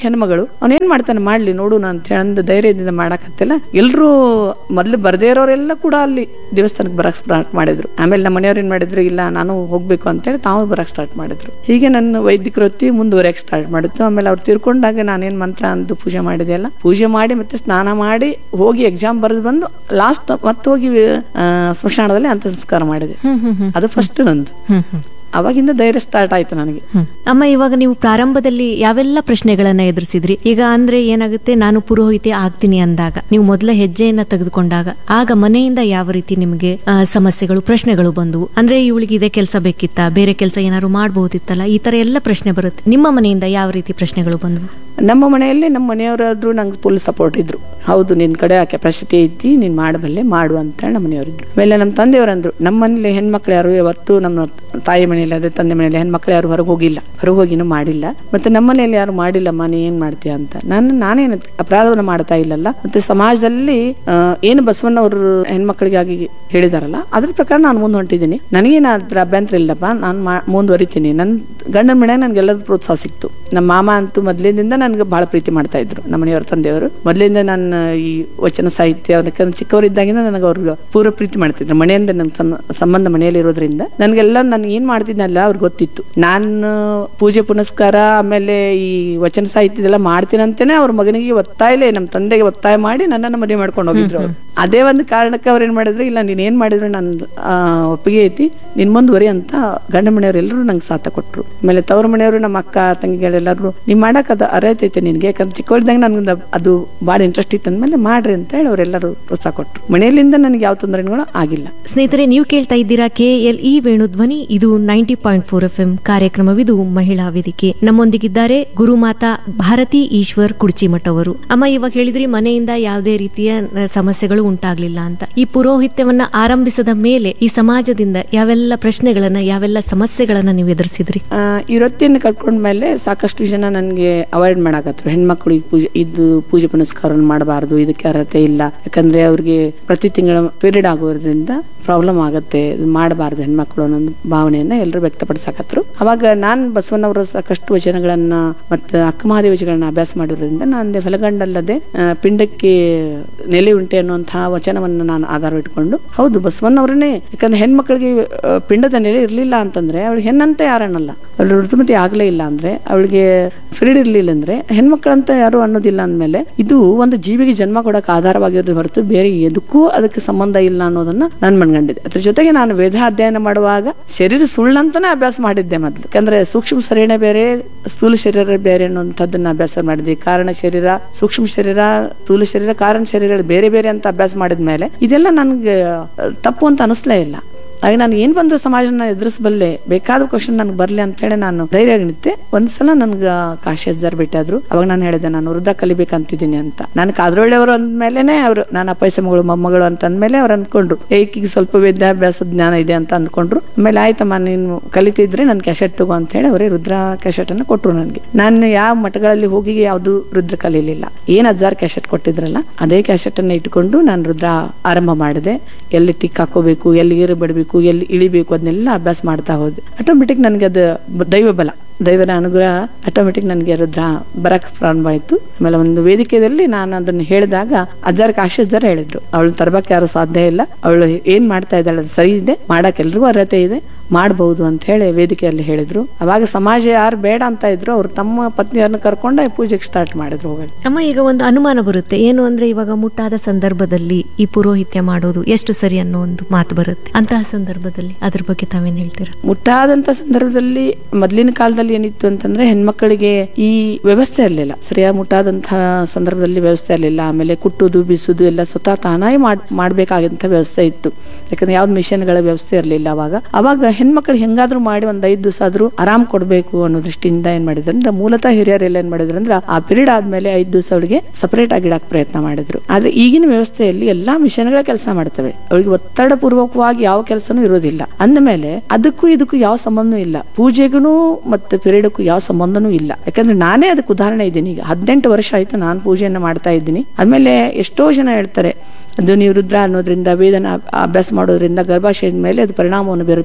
ಹೆಣ್ಮಗಳು ಅವ್ನ ಏನ್ ಮಾಡ್ತಾನೆ ಮಾಡ್ಲಿ ನೋಡು ಅಂತ ಹೇಳಂದ ಧೈರ್ಯದಿಂದ ಮಾಡಕತ್ತಿಲ್ಲ ಎಲ್ರು ಮೊದ್ಲು ಬರ್ದೇ ಇರೋರೆಲ್ಲ ಕೂಡ ಅಲ್ಲಿ ದೇವಸ್ಥಾನಕ್ಕೆ ಬರಕ್ ಸ್ಟಾರ್ಟ್ ಮಾಡಿದ್ರು ಆಮೇಲೆ ನಮ್ಮ ಮನೆಯವ್ರು ಏನ್ ಮಾಡಿದ್ರು ಇಲ್ಲ ನಾನು ಹೋಗ್ಬೇಕು ಅಂತೇಳಿ ತಾವು ಬರಕ್ ಸ್ಟಾರ್ಟ್ ಮಾಡಿದ್ರು ಹೀಗೆ ನನ್ನ ವೈದಿಕ ವೃತ್ತಿ ಮುಂದುವರೆಯಕ್ ಸ್ಟಾರ್ಟ್ ಮಾಡಿತ್ತು ಆಮೇಲೆ ಅವ್ರು ತೀರ್ಕೊಂಡಾಗ ನಾನೇನ್ ಮಂತ್ರ ಅಂದು ಪೂಜೆ ಮಾಡಿದೆ ಅಲ್ಲ ಪೂಜೆ ಮಾಡಿ ಮತ್ತೆ ಸ್ನಾನ ಮಾಡಿ ಹೋಗಿ ಎಕ್ಸಾಮ್ ಬರೆದು ಬಂದು ಲಾಸ್ಟ್ ಮತ್ತೆ ಹೋಗಿ ಆ, ಸ್ಮಶಾನದಲ್ಲಿ ಅಂತ ಸಂಸ್ಕಾರ ಮಾಡಿದೆ ಅದು ಫಸ್ಟ್ ನಂದು ಹ್ಮ್ ಹ್ಮ್ ಅವಾಗಿಂದ ಧೈರ್ಯ ಸ್ಟಾರ್ಟ್ ಆಯ್ತು ನನಗೆ ಹ್ಮ್. ಅಮ್ಮ ಇವಾಗ ನೀವು ಪ್ರಾರಂಭದಲ್ಲಿ ಯಾವೆಲ್ಲ ಪ್ರಶ್ನೆಗಳನ್ನ ಎದುರಿಸಿದ್ರಿ ಈಗ ಅಂದ್ರೆ ಏನಾಗುತ್ತೆ ನಾನು ಪುರೋಹಿತೆ ಆಗ್ತೀನಿ ಅಂದಾಗ ನೀವು ಮೊದಲ ಹೆಜ್ಜೆಯನ್ನ ತೆಗೆದುಕೊಂಡಾಗ ಆಗ ಮನೆಯಿಂದ ಯಾವ ರೀತಿ ನಿಮಗೆ ಆ, ಸಮಸ್ಯೆಗಳು ಪ್ರಶ್ನೆಗಳು ಬಂದವು ಅಂದ್ರೆ ಇವಳಿಗೆ ಇದೇ ಕೆಲಸ ಬೇಕಿತ್ತಾ ಬೇರೆ ಕೆಲಸ ಏನಾದ್ರು ಮಾಡಬಹುದಿತ್ತಲ್ಲ ಈ ತರ ಎಲ್ಲ ಪ್ರಶ್ನೆ ಬರುತ್ತೆ ನಿಮ್ಮ ಮನೆಯಿಂದ ಯಾವ ರೀತಿ ಪ್ರಶ್ನೆಗಳು ಬಂದವು ನಮ್ಮ ಮನೆಯಲ್ಲಿ ನಮ್ಮ ಮನೆಯವರಾದ್ರು ನಂಗೆ ಫುಲ್ ಸಪೋರ್ಟ್ ಇದ್ರು ಹೌದು ನಿನ್ ಕಡೆ ಆ ಕೆಪಾಸಿಟಿ ಐತಿ ನೀನ್ ಮಾಡಬಲ್ಲೆ ಮಾಡು ಅಂತ ನಮ್ಮ ಮನೆಯವರಿದ್ರು ಆಮೇಲೆ ನಮ್ಮ ತಂದೆಯವರಂದ್ರು ನಮ್ಮ ಮನೇಲಿ ಹೆಣ್ಮಕ್ಳು ಯಾರು ಯಾವತ್ತು ನಮ್ಮ ತಾಯಿ ಮನೆಯಲ್ಲಿ ಅದೇ ತಂದೆ ಮನೆಯಲ್ಲಿ ಹೆಣ್ಮಕ್ಳು ಯಾರು ಹೊರಗೆ ಹೋಗಿಲ್ಲ ಹೊರಗೆ ಹೋಗಿನೂ ಮಾಡಿಲ್ಲ ಮತ್ತೆ ನಮ್ಮ ಮನೆಯಲ್ಲಿ ಯಾರು ಮಾಡಿಲ್ಲಮ್ಮ ನೀ ಏನ್ ಮಾಡ್ತೀಯ ಅಂತ ನಾನು ನಾನೇನು ಅಪರಾಧವನ್ನ ಮಾಡ್ತಾ ಇಲ್ಲಲ್ಲ ಮತ್ತೆ ಸಮಾಜದಲ್ಲಿ ಆ, ಏನು ಬಸವಣ್ಣವರು ಹೆಣ್ಮಕ್ಳಿಗಾಗಿ ಹೇಳಿದಾರಲ್ಲ ಅದ್ರ ಪ್ರಕಾರ ನಾನು ಮುಂದೆ ಹೊಂಟಿದ್ದೀನಿ ನನಗೇನು ಅದ್ರ ಅಭ್ಯಂತರ ಇಲ್ಲಪ್ಪ ನಾನು ಮಾ- ಮುಂದುವರಿತೀನಿ ನನ್ನ ಗಂಡನ ಮನೆಯಾಗ ನನ್ಗೆಲ್ಲರೂ ಪ್ರೋತ್ಸಾಹ ಸಿಕ್ತು ನಮ್ಮ ಮಾಮ ಅಂತೂ ಮೊದಲಿನಿಂದ ನನ್ಗೆ ಬಹಳ ಪ್ರೀತಿ ಮಾಡ್ತಾ ಇದ್ರು ನಮ್ಮ ಮನೆಯವ್ರ ತಂದೆಯವರು ಮೊದಲಿಂದ ನಾನು ಈ ವಚನ ಸಾಹಿತ್ಯ ಅದಕ್ಕೆ ಚಿಕ್ಕವರಿದ್ದಾಗಿಂದ ನನಗೆ ಅವ್ರಿಗೆ ಪೂರ್ವ ಪ್ರೀತಿ ಮಾಡ್ತಿದ್ರು ಮನೆಯಿಂದ ನನ್ನ ಸಮ- ಸಂಬಂಧ ಮನೆಯಲ್ಲಿ ಇರೋದ್ರಿಂದ ನನಗೆಲ್ಲ ನಾನು ಏನ್ ಮಾಡ್ತಿದ್ನಲ್ಲ ಅವ್ರಿಗೆ ಗೊತ್ತಿತ್ತು ನಾನು ಪೂಜೆ ಪುನಸ್ಕಾರ ಆಮೇಲೆ ಈ ವಚನ ಸಾಹಿತ್ಯ ಇದೆಲ್ಲ ಮಾಡ್ತೀನಂತೇನೆ ಅವ್ರ ಮಗನಿಗೆ ಒತ್ತಾಯಲೇ ನಮ್ಮ ತಂದೆಗೆ ಒತ್ತಾಯ ಮಾಡಿ ನನ್ನನ್ನು ಮದುವೆ ಮಾಡ್ಕೊಂಡು ಹೋಗಿದ್ರು ಅವ್ರು ಅದೇ ಒಂದು ಕಾರಣಕ್ಕೆ ಅವ್ರು ಏನ್ ಮಾಡಿದ್ರು ಇಲ್ಲ ನೀನ್ ಏನ್ ಮಾಡಿದ್ರು ನನ್ನ ಆ, ಒಪ್ಪಿಗೆ ಐತಿ ನಿನ್ ಮುಂದುವರಿ ಅಂತ ಗಂಡ ಮನೆಯವ್ರು ಎಲ್ಲರೂ ನಂಗೆ ಸಾಥ ಕೊಟ್ರು ಆಮೇಲೆ ತವ್ರ ಮನೆಯವರು ನಮ್ಮ ಅಕ್ಕ ತಂಗಿಗಳೆಲ್ಲರೂ ನೀವ್ ಮಾಡಕ್ ಅದು ಅರೈತೈತೆ ನಿನ್ಗೆ ಯಾಕಂದ್ರೆ ಚಿಕ್ಕವರಿದ್ದಾಗ ನನ್ಗೆ ಅದು ಭಾಳ ಇಂಟ್ರೆಸ್ಟ್ ಇತ್ತು ಅಂದ್ಮೇಲೆ ಮಾಡ್ರಿ ಅಂತ ಹೇಳಿ ಅವರೆಲ್ಲರೂ ಪ್ರೋತ್ಸಾಹ ಕೊಟ್ರು ಮನೆಯಲ್ಲಿಂದ ನನಗೆ ಯಾವ ತೊಂದರೆಗಳು ಆಗಿಲ್ಲ ಸ್ನೇಹಿತರೆ ನೀವು ಕೇಳ್ತಾ ಇದ್ದೀರಾ ಕೆ ಎಲ್ ಇ ವೇಣುಧ್ವನಿ ಇದು ninety point four F M ಕಾರ್ಯಕ್ರಮವಿದು ಮಹಿಳಾ ವೇದಿಕೆ ನಮ್ಮೊಂದಿಗಿದ್ದಾರೆ ಗುರುಮಾತಾ ಭಾರತಿ ಈಶ್ವರ್ ಕುಡ್ಚಿಮಠ್ ಅವರು ಅಮ್ಮ ಇವಾಗ ಹೇಳಿದ್ರಿ ಮನೆಯಿಂದ ಯಾವುದೇ ರೀತಿಯ ಆ, ಸಮಸ್ಯೆಗಳು ಉಂಟಾಗ್ಲಿಲ್ಲ ಅಂತ ಈ ಪುರೋಹಿತ್ಯವನ್ನ ಆರಂಭಿಸಿದ ಮೇಲೆ ಈ ಸಮಾಜದಿಂದ ಯಾವೆಲ್ಲ ಪ್ರಶ್ನೆಗಳನ್ನ ಯಾವೆಲ್ಲ ಸಮಸ್ಯೆಗಳನ್ನ ನೀವು ಎದುರಿಸಿದ್ರಿ ಆ, ಈ ವೃತ್ತಿಯನ್ನು ಕಟ್ಕೊಂಡ್ಮೇಲೆ ಸಾಕಷ್ಟು ಜನ ನನಗೆ ಅವಾಯ್ಡ್ ಮಾಡಾಕತ್ರು ಹೆಣ್ಮಕ್ಳು ಈ ಪೂಜೆ ಇದು ಪೂಜೆ ಪುನಸ್ಕಾರ ಮಾಡಬಾರ್ದು ಇದಕ್ಕೆ ಅರ್ಹತೆ ಇಲ್ಲ ಯಾಕಂದ್ರೆ ಅವ್ರಿಗೆ ಪ್ರತಿ ತಿಂಗಳ ಪೀರಿಯಡ್ ಆಗೋದ್ರಿಂದ ಪ್ರಾಬ್ಲಮ್ ಆಗತ್ತೆ ಇದು ಮಾಡಬಾರ್ದು ಹೆಣ್ಮಕ್ಳು ಅನ್ನೋ ಭಾವನೆಯನ್ನ ಎಲ್ಲರೂ ವ್ಯಕ್ತಪಡಿಸಾಕತ್ರು ಅವಾಗ ನಾನ್ ಬಸವಣ್ಣವರ ಸಾಕಷ್ಟು ವಚನಗಳನ್ನ ಮತ್ತೆ ಅಕ್ಕಮಹಾದೇವಿ ವಚನಗಳನ್ನ ಅಭ್ಯಾಸ ಮಾಡಿರೋದ್ರಿಂದ ನಾನು ಫಲಗಂಡಲ್ಲದೆ ಆ, ಪಿಂಡಕ್ಕೆ ನೆಲೆ ಉಂಟೆ ಅನ್ನುವಂತಹ ವಚನವನ್ನು ನಾನು ಆಧಾರ ಇಟ್ಕೊಂಡು ಹೌದು ಬಸವಣ್ಣವರನ್ನೇ ಯಾಕಂದ್ರೆ ಹೆಣ್ಮಕ್ಳಿಗೆ ಆ, ಪಿಂಡದ ನೆಲೆ ಇರ್ಲಿಲ್ಲ ಅಂತಂದ್ರೆ ಅವಳು ಹೆಣ್ಣಂತೆ ಯಾರನ್ನಲ್ಲ ಅವಳು ಋತುಮತಿ ಆಗ್ಲೇ ಇಲ್ಲ ಅಂದ್ರೆ ಅವಳಿಗೆ ಫ್ರೀಡ್ ಇರ್ಲಿಲ್ಲ ಅಂದ್ರೆ ಹೆಣ್ಮಕ್ಳಂತ ಯಾರು ಅನ್ನೋದಿಲ್ಲ ಅಂದ್ಮೇಲೆ ಇದು ಒಂದು ಜೀವಿಗೆ ಜನ್ಮ ಕೊಡಕ್ ಆಧಾರವಾಗಿರೋದು ಹೊರತು ಬೇರೆ ಎದಕ್ಕೂ ಅದಕ್ಕೆ ಸಂಬಂಧ ಇಲ್ಲ ಅನ್ನೋದನ್ನ ನಾನು ಮನ್ಗಂಡಿದ್ದೆ ಅದ್ರ ಜೊತೆಗೆ ನಾನು ವೇದ ಅಧ್ಯಯನ ಮಾಡುವಾಗ ಶರೀರ ಸುಳ್ಳಂತಾನೆ ಅಭ್ಯಾಸ ಮಾಡಿದ್ದೆ ಮೊದ್ಲು ಯಾಕಂದ್ರೆ ಸೂಕ್ಷ್ಮ ಶರೀರ ಬೇರೆ ಸ್ಥೂಲ ಶರೀರ ಬೇರೆ ಅನ್ನುವಂಥದ್ದನ್ನ ಅಭ್ಯಾಸ ಮಾಡಿದ್ದೆ ಕಾರಣ ಶರೀರ ಸೂಕ್ಷ್ಮ ಶರೀರ ಸ್ಥೂಲ ಶರೀರ ಕಾರಣ ಶರೀರ ಬೇರೆ ಬೇರೆ ಅಂತ ಅಭ್ಯಾಸ ಮಾಡಿದ್ಮೇಲೆ ಇದೆಲ್ಲ ನನ್ಗೆ ಅಹ್, ತಪ್ಪು ಅಂತ ಅನಿಸ್ಲೇ ಇಲ್ಲ ಆಗ ನಾನು ಏನ್ ಬಂದ್ರು ಸಮಾಜನ ಎದುರಿಸಬಲ್ಲೆ ಬೇಕಾದ ಕ್ವಶನ್ ನನಗೆ ಬರ್ಲಿ ಅಂತ ಹೇಳಿ ನಾನು ಧೈರ್ಯ ನಿಂತೆ ಒಂದ್ಸಲ ನನ್ಗ ಕಾಶಿ ಅಜ್ಜಾರ್ ಭೇಟಿಯಾದ್ರು ಅವಾಗ ನಾನು ಹೇಳಿದೆ ನಾನು ರುದ್ರ ಕಲಿಬೇಕಂತಿದ್ದೀನಿ ಅಂತ ನಾನು ಕಾದ್ರೊಳ್ಳೆಯವರು ಅಂದ್ಮೇಲೆನೆ ಅವರು ನಾನು ಅಪ್ಪಯ್ಯ ಮಗಳು ಮೊಮ್ಮಗಳು ಅಂತ ಅಂದ್ಮೇಲೆ ಅವ್ರು ಅಂದ್ಕೊಂಡ್ರು ಏಕಿಗೆ ಸ್ವಲ್ಪ ವಿದ್ಯಾಭ್ಯಾಸ ಜ್ಞಾನ ಇದೆ ಅಂತ ಅಂದ್ಕೊಂಡ್ರು ಆಮೇಲೆ ಆಯ್ತಮ್ಮ ನೀನು ಕಲಿತಿದ್ರೆ ನನ್ ಕ್ಯಾಶೆಟ್ ತಗೋ ಅಂತ ಹೇಳಿ ಅವರೇ ರುದ್ರ ಕ್ಯಾಶೆಟ್ ಅನ್ನ ಕೊಟ್ರು ನನಗೆ ನಾನು ಯಾವ ಮಠಗಳಲ್ಲಿ ಹೋಗಿ ಯಾವ್ದು ರುದ್ರ ಕಲೀಲಿಲ್ಲ ಏನ್ ಅಜ್ಜಾರ್ ಕ್ಯಾಶೆಟ್ ಕೊಟ್ಟಿದ್ರಲ್ಲ ಅದೇ ಕ್ಯಾಶೆಟ್ ಅನ್ನ ಇಟ್ಕೊಂಡು ನಾನು ರುದ್ರ ಆರಂಭ ಮಾಡಿದೆ ಎಲ್ಲಿ ಟಿಕ್ ಹಾಕೋಬೇಕು ಎಲ್ಲಿ ಏರು ಬಿಡಬೇಕು ಎಲ್ಲಿ ಇಳಿಬೇಕು ಅದನ್ನೆಲ್ಲ ಅಭ್ಯಾಸ ಮಾಡ್ತಾ ಹೋದೆ ಆಟೋಮೆಟಿಕ್ ನನಗೆ ಅದು ಬ- ದೈವ ಬಲ ದೈವನ ಅನುಗ್ರಹ ಆಟೋಮೆಟಿಕ್ ನನಗೆ ರುದ್ರ ಬರಕ್ ಪ್ರಾರಂಭ ಆಯ್ತು ಆಮೇಲೆ ಒಂದು ವೇದಿಕೆಯಲ್ಲಿ ನಾನು ಅದನ್ನ ಹೇಳಿದಾಗ ಅಜ್ಜಾರ್ ಕಾಶಿ ಅಜ್ಜಾರ ಹೇಳಿದ್ರು ಅವಳು ತರಬಕ್ಕೆ ಯಾರು ಸಾಧ್ಯ ಇಲ್ಲ ಅವಳು ಏನ್ ಮಾಡ್ತಾ ಇದ್ದಾಳೆ ಅದು ಸರಿ ಇದೆ ಮಾಡಕ್ ಎಲ್ರಿಗೂ ಅರ್ಹತೆ ಇದೆ ಮಾಡಬಹುದು ಅಂತ ಹೇಳಿ ವೇದಿಕೆಯಲ್ಲಿ ಹೇಳಿದ್ರು ಅವಾಗ ಸಮಾಜ ಯಾರು ಬೇಡ ಅಂತ ಇದ್ರು ಅವ್ರು ತಮ್ಮ ಪತ್ನಿಯರನ್ನ ಕರ್ಕೊಂಡ ಪೂಜೆಗೆ ಸ್ಟಾರ್ಟ್ ಮಾಡಿದ್ರು ಹೋಗಲಿ ಅಮ್ಮ ಈಗ ಒಂದು ಅನುಮಾನ ಬರುತ್ತೆ ಏನು ಅಂದ್ರೆ ಇವಾಗ ಮುಟ್ಟಾದ ಸಂದರ್ಭದಲ್ಲಿ ಈ ಪುರೋಹಿತ್ಯ ಮಾಡೋದು ಎಷ್ಟು ಸರಿ ಅನ್ನೋ ಒಂದು ಮಾತು ಬರುತ್ತೆ ಅಂತಹ ಸಂದರ್ಭದಲ್ಲಿ ಅದ್ರ ಬಗ್ಗೆ ತಾವೇನ್ ಹೇಳ್ತೀರಾ ಮುಟ್ಟಾದಂತ ಸಂದರ್ಭದಲ್ಲಿ ಮೊದ್ಲಿನ ಕಾಲದಲ್ಲಿ ಏನಿತ್ತು ಅಂತಂದ್ರೆ ಹೆಣ್ಮಕ್ಕಳಿಗೆ ಈ ವ್ಯವಸ್ಥೆ ಇರಲಿಲ್ಲ ಸರಿಯಾಗಿ ಮುಟ್ಟಾದಂತಹ ಸಂದರ್ಭದಲ್ಲಿ ವ್ಯವಸ್ಥೆ ಇರಲಿಲ್ಲ ಆಮೇಲೆ ಕುಟ್ಟುದು ಬಿಸುದು ಎಲ್ಲ ಸ್ವತಃ ತಾನಾಗಿ ಮಾಡ್ ಮಾಡ್ಬೇಕಾದಂತ ವ್ಯವಸ್ಥೆ ಇತ್ತು ಯಾಕಂದ್ರೆ ಯಾವ್ದು ಮಿಷನ್ಗಳ ವ್ಯವಸ್ಥೆ ಇರಲಿಲ್ಲ ಅವಾಗ ಅವಾಗ ಹೆಣ್ಮಕ್ಳು ಹೆಂಗಾದ್ರೂ ಮಾಡಿ ಒಂದ್ ಐದ್ ದಿವಸ ಆದ್ರೂ ಆರಾಮ್ ಕೊಡ್ಬೇಕು ಅನ್ನೋ ದೃಷ್ಟಿಯಿಂದ ಏನ್ ಮಾಡಿದ್ರು ಅಂದ್ರೆ ಮೂಲತಃ ಹಿರಿಯರೆಲ್ಲ ಏನ್ ಮಾಡಿದ್ರು ಅಂದ್ರೆ ಆ ಪೀರಿಯಡ್ ಆದ್ಮೇಲೆ ಐದ್ ದಿವಸ ಅವಳಿಗೆ ಸಪರೇಟ್ ಆಗಿ ಇಡಕ್ ಪ್ರಯತ್ನ ಮಾಡಿದ್ರು ಆದ್ರೆ ಈಗಿನ ವ್ಯವಸ್ಥೆಯಲ್ಲಿ ಎಲ್ಲಾ ಮಿಷನ್ಗಳ ಕೆಲಸ ಮಾಡ್ತವೆ ಅವಳಿಗೆ ಒತ್ತಡ ಪೂರ್ವಕವಾಗಿ ಯಾವ ಕೆಲಸನೂ ಇರೋದಿಲ್ಲ ಅಂದಮೇಲೆ ಅದಕ್ಕೂ ಇದಕ್ಕೂ ಯಾವ ಸಂಬಂಧನೂ ಇಲ್ಲ ಪೂಜೆಗೂ ಮತ್ತೆ ಪಿರಿಯಡ್ಗೂ ಯಾವ ಸಂಬಂಧನೂ ಇಲ್ಲ ಯಾಕಂದ್ರೆ ನಾನೇ ಅದಕ್ಕೆ ಉದಾಹರಣೆ ಇದ್ದೀನಿ ಈಗ ಹದಿನೆಂಟು ವರ್ಷ ಆಯ್ತು ನಾನು ಪೂಜೆಯನ್ನ ಮಾಡ್ತಾ ಇದ್ದೀನಿ ಆಮೇಲೆ ಎಷ್ಟೋ ಜನ ಹೇಳ್ತಾರೆ ಅದು ನೀವು ರುದ್ರ ಅನ್ನೋದ್ರಿಂದ ವೇದನ ಅಭ್ಯಾಸ ಮಾಡೋದ್ರಿಂದ ಗರ್ಭಾಶಯದ ಮೇಲೆ ಅದು ಪರಿಣಾಮವನ್ನು ಬೀರುತ್ತೆ ಅಂತ ಹೇಳ್ತಾರೆ